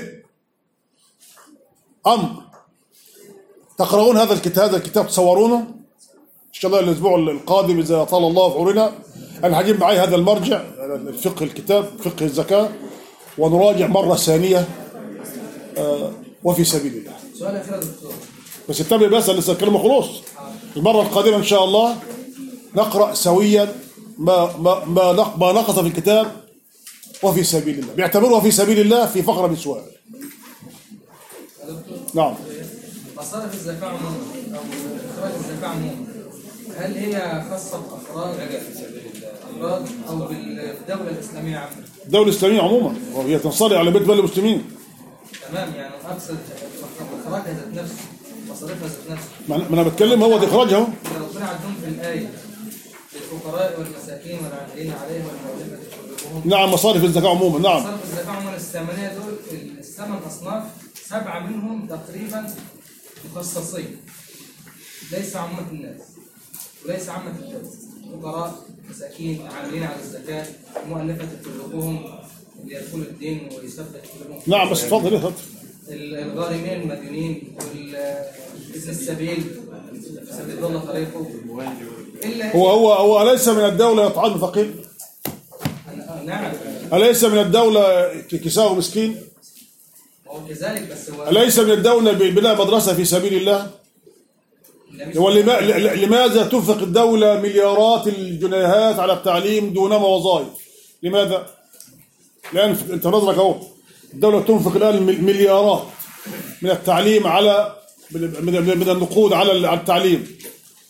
امر تقرؤون هذا الكتاب هذا الكتاب تصورونه ان شاء الله الاسبوع القادم اذا طال الله في عمرنا انا هجيب معي هذا المرجع الفقه الكتاب فقه الزكاه ونراجع مره ثانيه آه، وفي سبيل الله سؤال اخير يا دكتور بس انتبه بس لسه الكلمة خلص المرة القادمة إن شاء الله نقرأ سويا ما ما ما نق- ما نقص في الكتاب وفي سبيل الله بيعتبروها في سبيل الله في فقرة من سؤال يا دكتور نعم مصارف الزكاة عموما أو إخراج الزكاة عموما هل هي خاصة بأفراد أفراد أو بالدولة الإسلامية عامة؟ الدولة الإسلامية عموما وهي تنصري على بيت مال المسلمين تمام يعني أقصد إخراجها ذات نفسه مصاريفها ذات نفسه ما أنا- ما أنا بتكلم هو دي إخراجها أهو. إذا ربنا عندهم في الآية للفقراء والمساكين والعاملين عليهم والمؤلفة قلوبهم نعم مصارف الزكاة عموما نعم مصارف الزكاة عموما الثمانية دول الثمان أصناف سبعة منهم تقريبا مخصصين ليس عامة الناس وليس عامة الدولة فقراء مساكين عاملين على الزكاة مؤلفة قلوبهم اللي يدخلوا الدين ويثبت قلوبهم نعم بس اتفضل اتفضل الغارمين المديونين وابن السبيل في سبيل الله طريقه إلا هو هو هو أليس من الدولة يطعم الفقير نعم أليس من الدولة ك- كساء مسكين هو كذلك بس هو أليس من الدولة ببناء مدرسة في سبيل الله ولما ل- لماذا تنفق الدولة مليارات الجنيهات على التعليم دونما وظائف لماذا الآن في- أنت نظرك أهو الدولة تنفق الآن مل- مليارات من التعليم على من من- من النقود على ال- على التعليم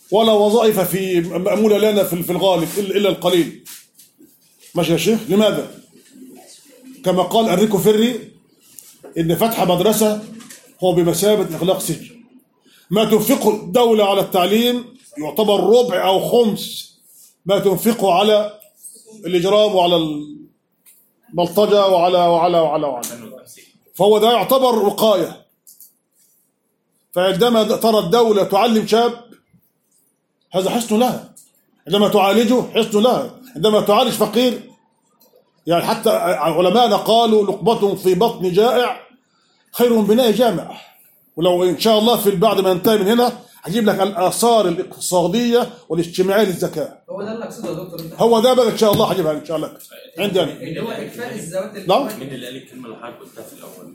ولا وظائف في مأمولة لنا في في الغالب إلا إلا القليل ماشي يا شيخ لماذا كما قال أنريكو فيري إن فتح مدرسة هو بمثابة إغلاق سجن ما تنفقه الدولة على التعليم يعتبر ربع أو خمس ما تنفقه على الإجرام وعلى البلطجة وعلى وعلى وعلى وعلى فهو ده يعتبر وقاية فعندما ترى الدولة تعلم شاب هذا حسن لها عندما تعالجه حسن لها عندما تعالج فقير يعني حتى علماءنا قالوا لقمة في بطن جائع خير من بناء جامع ولو ان شاء الله في بعد ما ننتهي من هنا هجيب لك الاثار الاقتصاديه والاجتماعيه للزكاه هو ده اللي اقصده يا دكتور انت هو ده بقى ان شاء الله هجيبها ان شاء الله عندي انا اللي هو اكفاء الزواج اللي نعم. هو مين اللي قال الكلمه اللي حضرتك قلتها في الاول؟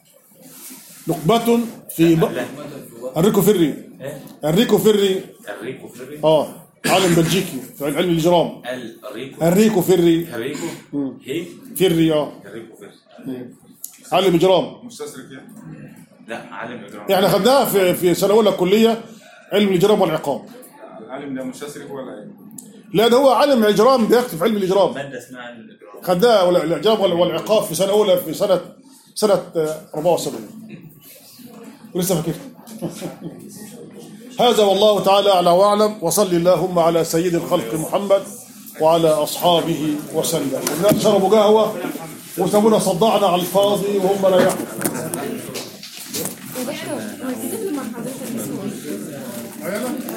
لقمة في ب... لا انريكو فيري ايه؟ انريكو فيري الريكو فري اه عالم بلجيكي في علم الاجرام قال الريكو انريكو فيري الريكو هي فيري اه الريكو فري عالم اجرام مستشرق يعني لا عالم اجرام احنا خدناها في في سنه اولى كليه علم الاجرام والعقاب العالم ده مستشرق ولا ايه؟ لا ده هو عالم اجرام بيكتب في علم الاجرام ماده اسمها علم الاجرام خدناها ولا- الاعجاب ولا- والعقاب في سنه اولى في سنه سنه آه، 74 ولسه فاكر هذا والله تعالى اعلى واعلم وصل اللهم على سيد الخلق محمد وعلى اصحابه وسلم الناس شربوا قهوه وسابونا صدعنا على الفاضي وهم لا يعلمون